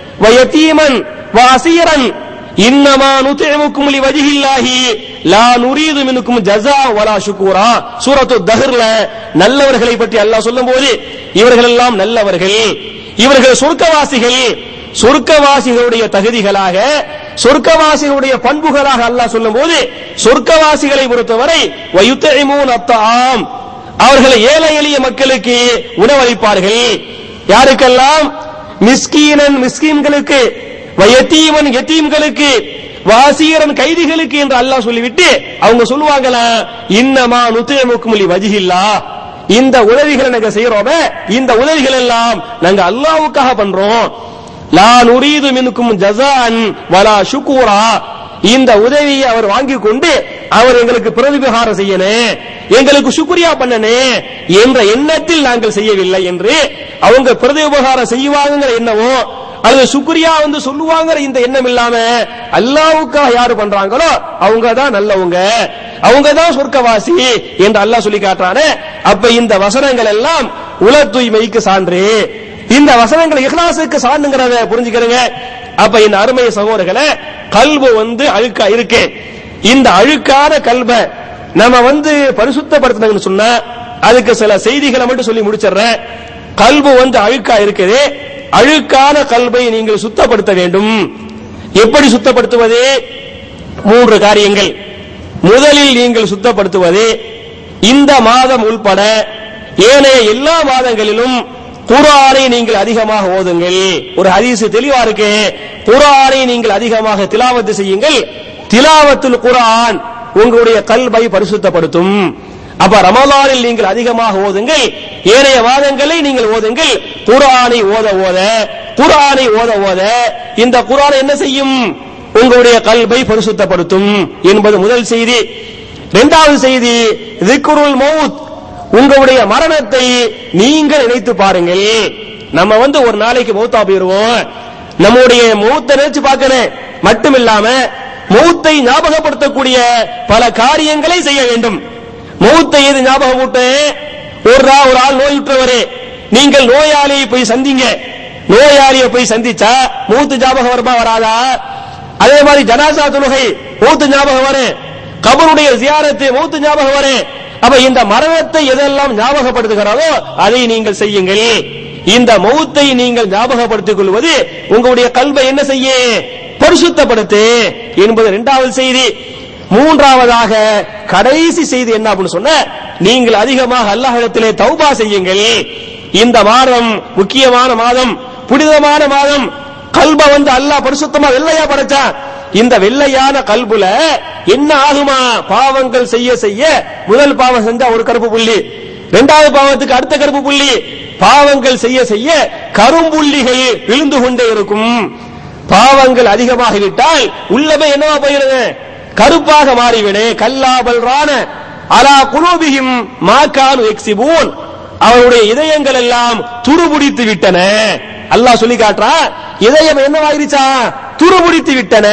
ويتيما واسيرا இன்னமா நுத்திமுக்கும் لوجه الله لا نريد منكم جزاء ولا شكورا சூரத்து தஹ்ர்ல நல்லவர்களை பற்றி அல்லாஹ் சொல்லும்போது இவர்கள் எல்லாம் நல்லவர்கள் இவர்கள் சொர்க்கவாசிகள் சொர்க்கவாசிகளுடைய தகுதிகளாக சொர்க்கவாசிகளுடைய பண்புகளாக அல்லாஹ் சொல்லும்போது சொர்க்கவாசிகளை பொறுத்தவரை வயுத்தஇமூன் அத்தாம் அவர்கள் ஏழை எளிய மக்களுக்கு உணவளிப்பார்கள் யாருக்கெல்லாம் மிஸ்கீனன் மிஸ்கீன்களுக்கு வயத்தீமன் யத்தீம்களுக்கு வாசீரன் கைதிகளுக்கு என்று அல்லாஹ் சொல்லிவிட்டு அவங்க சொல்லுவாங்களா இன்னமா நுத்திமுக்குமுலி வஜிஹில்லா இந்த உதவிகளை நாங்க செய்யறோமே இந்த உதவிகள் எல்லாம் நாங்க அல்லாஹ்வுக்காக பண்றோம் லா நுரீது மின்கும் ஜஸான் வலா ஷுக்கூரா இந்த உதவியை அவர் வாங்கி கொண்டு அவர் எங்களுக்கு பிரதிபகாரம் செய்யணும் எங்களுக்கு சுக்ரியா பண்ணணும் என்ற எண்ணத்தில் நாங்கள் செய்யவில்லை என்று அவங்க பிரதிபகாரம் செய்வாங்கிற எண்ணமோ அல்லது சுக்ரியா வந்து சொல்லுவாங்கிற இந்த எண்ணம் இல்லாம அல்லாவுக்காக யாரு பண்றாங்களோ அவங்க தான் நல்லவங்க அவங்க தான் சொர்க்கவாசி என்று அல்லாஹ் சொல்லி காட்டுறானே அப்ப இந்த வசனங்கள் எல்லாம் உல தூய்மைக்கு சான்று இந்த வசனங்கள் இஹ்லாஸுக்கு சான்றுங்கிறத புரிஞ்சுக்கிறங்க அப்ப இந்த அருமை சகோதரர்களே கல்பு வந்து அழுக்கா இருக்கு இந்த அழுக்கான கல்பை நம்ம வந்து பரிசுத்தப்படுத்தணும்னு சொன்னா அதுக்கு சில செய்திகளை மட்டும் சொல்லி முடிச்சிடுறேன் கல்பு வந்து அழுக்கா இருக்குது அழுக்கான கல்பை நீங்கள் சுத்தப்படுத்த வேண்டும் எப்படி சுத்தப்படுத்துவது மூன்று காரியங்கள் முதலில் நீங்கள் சுத்தப்படுத்துவது இந்த மாதம் உள்பட ஏனைய எல்லா மாதங்களிலும் குர்ஆனை நீங்கள் அதிகமாக ஓதுங்கள் ஒரு ஹதீஸ் தெளிவா இருக்கு குர்ஆனை நீங்கள் அதிகமாக திலாவத்து செய்யுங்கள் திலாவத்துல் குர்ஆன் உங்களுடைய கல்வை பரிசுத்தப்படுத்தும் அப்ப ரமலானில் நீங்கள் அதிகமாக ஓதுங்கள் ஏனைய மாதங்களை நீங்கள் ஓதுங்கள் குர்ஆனை ஓத ஓத குர்ஆனை ஓத ஓத இந்த குர்ஆன் என்ன செய்யும் உங்களுடைய கல்வை பரிசுத்தப்படுத்தும் என்பது முதல் செய்தி இரண்டாவது செய்தி திக்ருல் மௌத் உங்களுடைய மரணத்தை நீங்கள் நினைத்து பாருங்கள் நம்ம வந்து ஒரு நாளைக்கு மௌத்தா போயிருவோம் நம்முடைய மௌத்தை நினைச்சு பார்க்கணும் மட்டும் இல்லாம மௌத்தை ஞாபகப்படுத்தக்கூடிய பல காரியங்களை செய்ய வேண்டும் மௌத்தை எது ஞாபகம் ஊட்டு ஒரு ஆள் ஒரு ஆள் நோயுற்றவரே நீங்கள் நோயாளியை போய் சந்திங்க நோயாளியை போய் சந்திச்சா மூத்து ஞாபகம் வருமா வராதா அதே மாதிரி ஜனாசா தொழுகை மூத்து ஞாபகம் வரும் கபருடைய ஜியாரத்து மூத்து ஞாபகம் வரும் அப்ப இந்த மரணத்தை எதெல்லாம் ஞாபகப்படுத்துகிறாரோ அதை நீங்கள் செய்யுங்கள் இந்த மௌத்தை நீங்கள் ஞாபகப்படுத்திக் கொள்வது உங்களுடைய கல்வை என்ன செய்ய பரிசுத்தப்படுத்து என்பது இரண்டாவது செய்தி மூன்றாவதாக கடைசி செய்தி என்ன அப்படின்னு சொன்ன நீங்கள் அதிகமாக அல்லாஹிடத்திலே தௌபா செய்யுங்கள் இந்த மாதம் முக்கியமான மாதம் புனிதமான மாதம் கல்ப வந்து அல்லாஹ் பரிசுத்தமா வெள்ளையா படைச்சான் இந்த வெள்ளையான கல்புல என்ன ஆகுமா பாவங்கள் செய்ய செய்ய முதல் பாவம் செஞ்சா ஒரு கருப்பு புள்ளி இரண்டாவது பாவத்துக்கு அடுத்த கருப்பு புள்ளி பாவங்கள் செய்ய செய்ய கரும்புள்ளிகள் விழுந்து கொண்டே இருக்கும் பாவங்கள் அதிகமாகிவிட்டால் உள்ளமே என்னவா போகிறது கருப்பாக மாறிவிடு கல்லாபல் ரான அலா குலோபியும் மாக்கானு எக்ஸிபூன் அவருடைய இதயங்கள் எல்லாம் துருபிடித்து விட்டன அல்லாஹ் சொல்லி காட்டுறா இதயம் என்னவாயிருச்சா துருபிடித்து விட்டன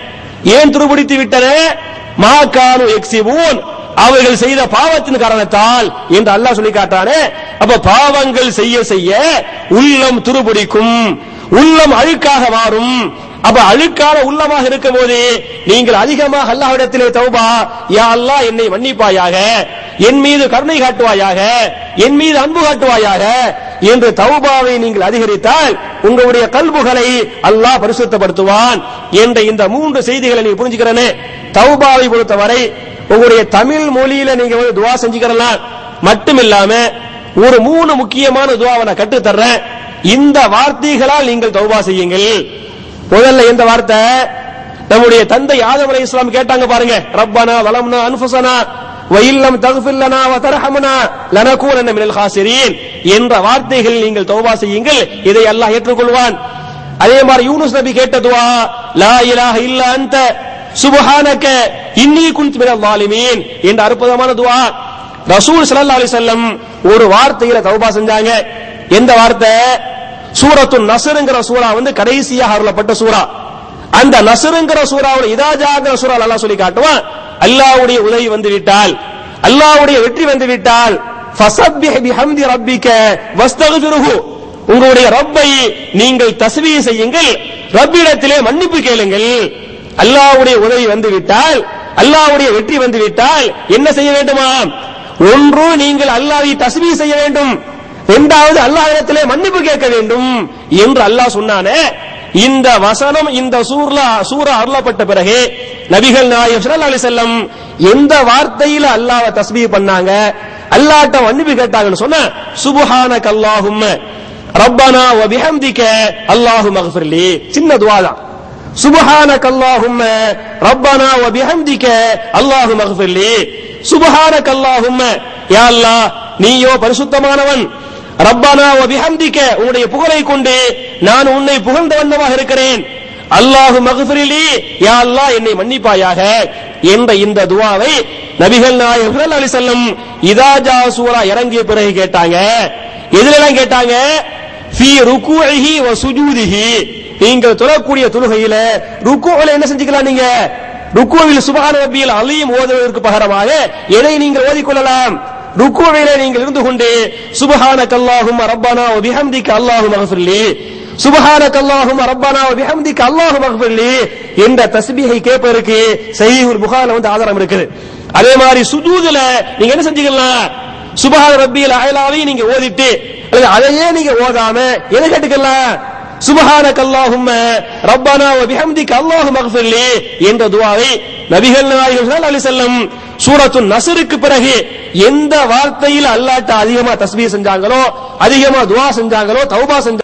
ஏன் துருபிடித்து விட்டன மாக்கானு எக்ஸிபூன் அவர்கள் செய்த பாவத்தின் காரணத்தால் என்று அல்லாஹ் சொல்லி காட்டானே அப்ப பாவங்கள் செய்ய செய்ய உள்ளம் துருபிடிக்கும் உள்ளம் அழுக்காக மாறும் அப்ப அழுக்கான உள்ளமாக இருக்கும் போது நீங்கள் அதிகமாக அல்லாஹ்விடத்திலே தௌபா யா அல்லாஹ் என்னை மன்னிப்பாயாக என் மீது கருணை காட்டுவாயாக என் மீது அன்பு காட்டுவாயாக என்று தௌபாவை நீங்கள் அதிகரித்தால் உங்களுடைய கல்புகளை அல்லாஹ் பரிசுத்தப்படுத்துவான் என்ற இந்த மூன்று செய்திகளை நீங்க புரிஞ்சுக்கிறனே தௌபாவை பொறுத்தவரை உங்களுடைய தமிழ் மொழியில நீங்க வந்து துவா செஞ்சுக்கிறலாம் மட்டும் இல்லாம ஒரு மூணு முக்கியமான துவாவை நான் கற்றுத் தர்றேன் இந்த வார்த்தைகளால் நீங்கள் தௌபா செய்யுங்கள் முதல்ல எந்த வார்த்தை நம்முடைய தந்தை ஆதம் அலை இஸ்லாம் கேட்டாங்க பாருங்க ரப்பனா வலம்னா அன்ஃபுசனா வயில்லம் தகுஃபில்லனா வ தர்ஹமனா லனகூனன்ன மினல் காசிரீன் என்ற வார்த்தைகள் நீங்கள் தௌபா செய்யுங்கள் இதை அல்லாஹ் ஏற்றுக்கொள்வான் அதே மாதிரி யூனுஸ் நபி கேட்ட துவா லா இலாஹ இல்ல அன்த சுப்ஹானக இன்னி குன்து மினல் ஸாலிமீன் என்ற அற்புதமான துவா ரசூல் ஸல்லல்லாஹு அலைஹி வஸல்லம் ஒரு வார்த்தையில தௌபா செஞ்சாங்க எந்த வார்த்தை சூரத்து நசருங்கிற சூரா வந்து கடைசியாக அருளப்பட்ட சூரா அந்த நசருங்கிற சூறாவுல இதாஜாங்கிற சூறா அல்லாஹ் சொல்லி காட்டுவான் அல்லாஹ்வுடைய உதவி வந்து விட்டால் அல்லாஹ்வுடைய வெற்றி வந்து விட்டால் ஃபஸப்பிஹ் பிஹம்தி ரப்பிக வஸ்தக்ஃபிருஹு உங்களுடைய ரப்பை நீங்கள் தஸ்பீஹ் செய்யுங்கள் ரப்பிடத்திலே மன்னிப்பு கேளுங்கள் அல்லாஹ்வுடைய உதவி வந்து விட்டால் அல்லாஹ்வுடைய வெற்றி வந்து விட்டால் என்ன செய்ய வேண்டுமா ஒன்று நீங்கள் அல்லாஹ்வை தஸ்பீஹ் செய்ய வேண்டும் இரண்டாவது அல்லாஹ்விடத்திலே மன்னிப்பு கேட்க வேண்டும் என்று அல்லாஹ் சொன்னானே இந்த வசனம் இந்த சூர்லா சூரா அருளப்பட்ட பிறகு நபிகள் நாயகம் ஸல்லல்லாஹு அலைஹி வஸல்லம் எந்த வார்த்தையில அல்லாஹ்வை தஸ்பீஹ் பண்ணாங்க அல்லாஹ்ட்ட மன்னிப்பு கேட்டாங்கன்னு சொன்னா சுப்ஹானக அல்லாஹும்ம ரப்பனா வ பிஹம்திக அல்லாஹு மக்ஃபிர்லி சின்ன துவா தான் சுப்ஹானக அல்லாஹும்ம ரப்பனா வ பிஹம்திக அல்லாஹு மக்ஃபிர்லி சுப்ஹானக அல்லாஹும்ம யா அல்லாஹ் நீயோ பரிசுத்தமானவன் ரப்பானா வ பிஹம்திக உன்னுடைய புகழை கொண்டு நான் உன்னை புகழ்ந்த வண்ணமாக இருக்கிறேன் அல்லாஹு மக்ஃபிரிலி யா அல்லாஹ் என்னை மன்னிப்பாயாக என்ற இந்த துவாவை நபிகள் நாயகம் ஸல்லல்லாஹு அலைஹி வஸல்லம் இதா ஜா சூரா இறங்கிய பிறகு கேட்டாங்க எதுலலாம் கேட்டாங்க ஃபீ ருக்கூஇஹி வ சுஜூதிஹி நீங்கள் தொழக்கூடிய தொழுகையில ருக்குல என்ன செஞ்சுக்கலாம் நீங்க ருக்குவில் சுபஹான ரப்பியல் அலீம் ஓதுவதற்கு பகரமாக எதை நீங்கள் ஓதிக்கொள்ளலாம் ருக்குவிலே நீங்கள் இருந்து கொண்டு சுபஹானக அல்லாஹும்ம ரப்பனா வ பிஹம்திக அல்லாஹு மக்ஃபிர்லி சுபஹானக அல்லாஹும்ம ரப்பனா வ பிஹம்திக அல்லாஹு மக்ஃபிர்லி என்ற தஸ்பீஹை கேட்பதற்கு சஹீஹுல் புகாரில வந்து ஆதாரம் இருக்குது அதே மாதிரி சுஜூதுல நீங்க என்ன செஞ்சுக்கலாம் சுபஹான ரப்பியல் அயலாவை நீங்க ஓதிட்டு அல்லது அதையே நீங்க ஓதாம எதை கேட்டுக்கலாம் சுபஹானக அல்லாஹும்ம ரப்பனா வ பிஹம்திக அல்லாஹும்ம அக்ஃபிர்லி என்ற துஆவை நபிகள் நாயகம் ஸல்லல்லாஹு அலைஹி வஸல்லம் சூரத்து நஸ்ருக்கு பிறகு எந்த வார்த்தையில் அல்லாஹ்ட்ட அதிகமா தஸ்பீஹ் செஞ்சாங்களோ அதிகமா துஆ செஞ்சாங்களோ தௌபா செஞ்சாங்களோ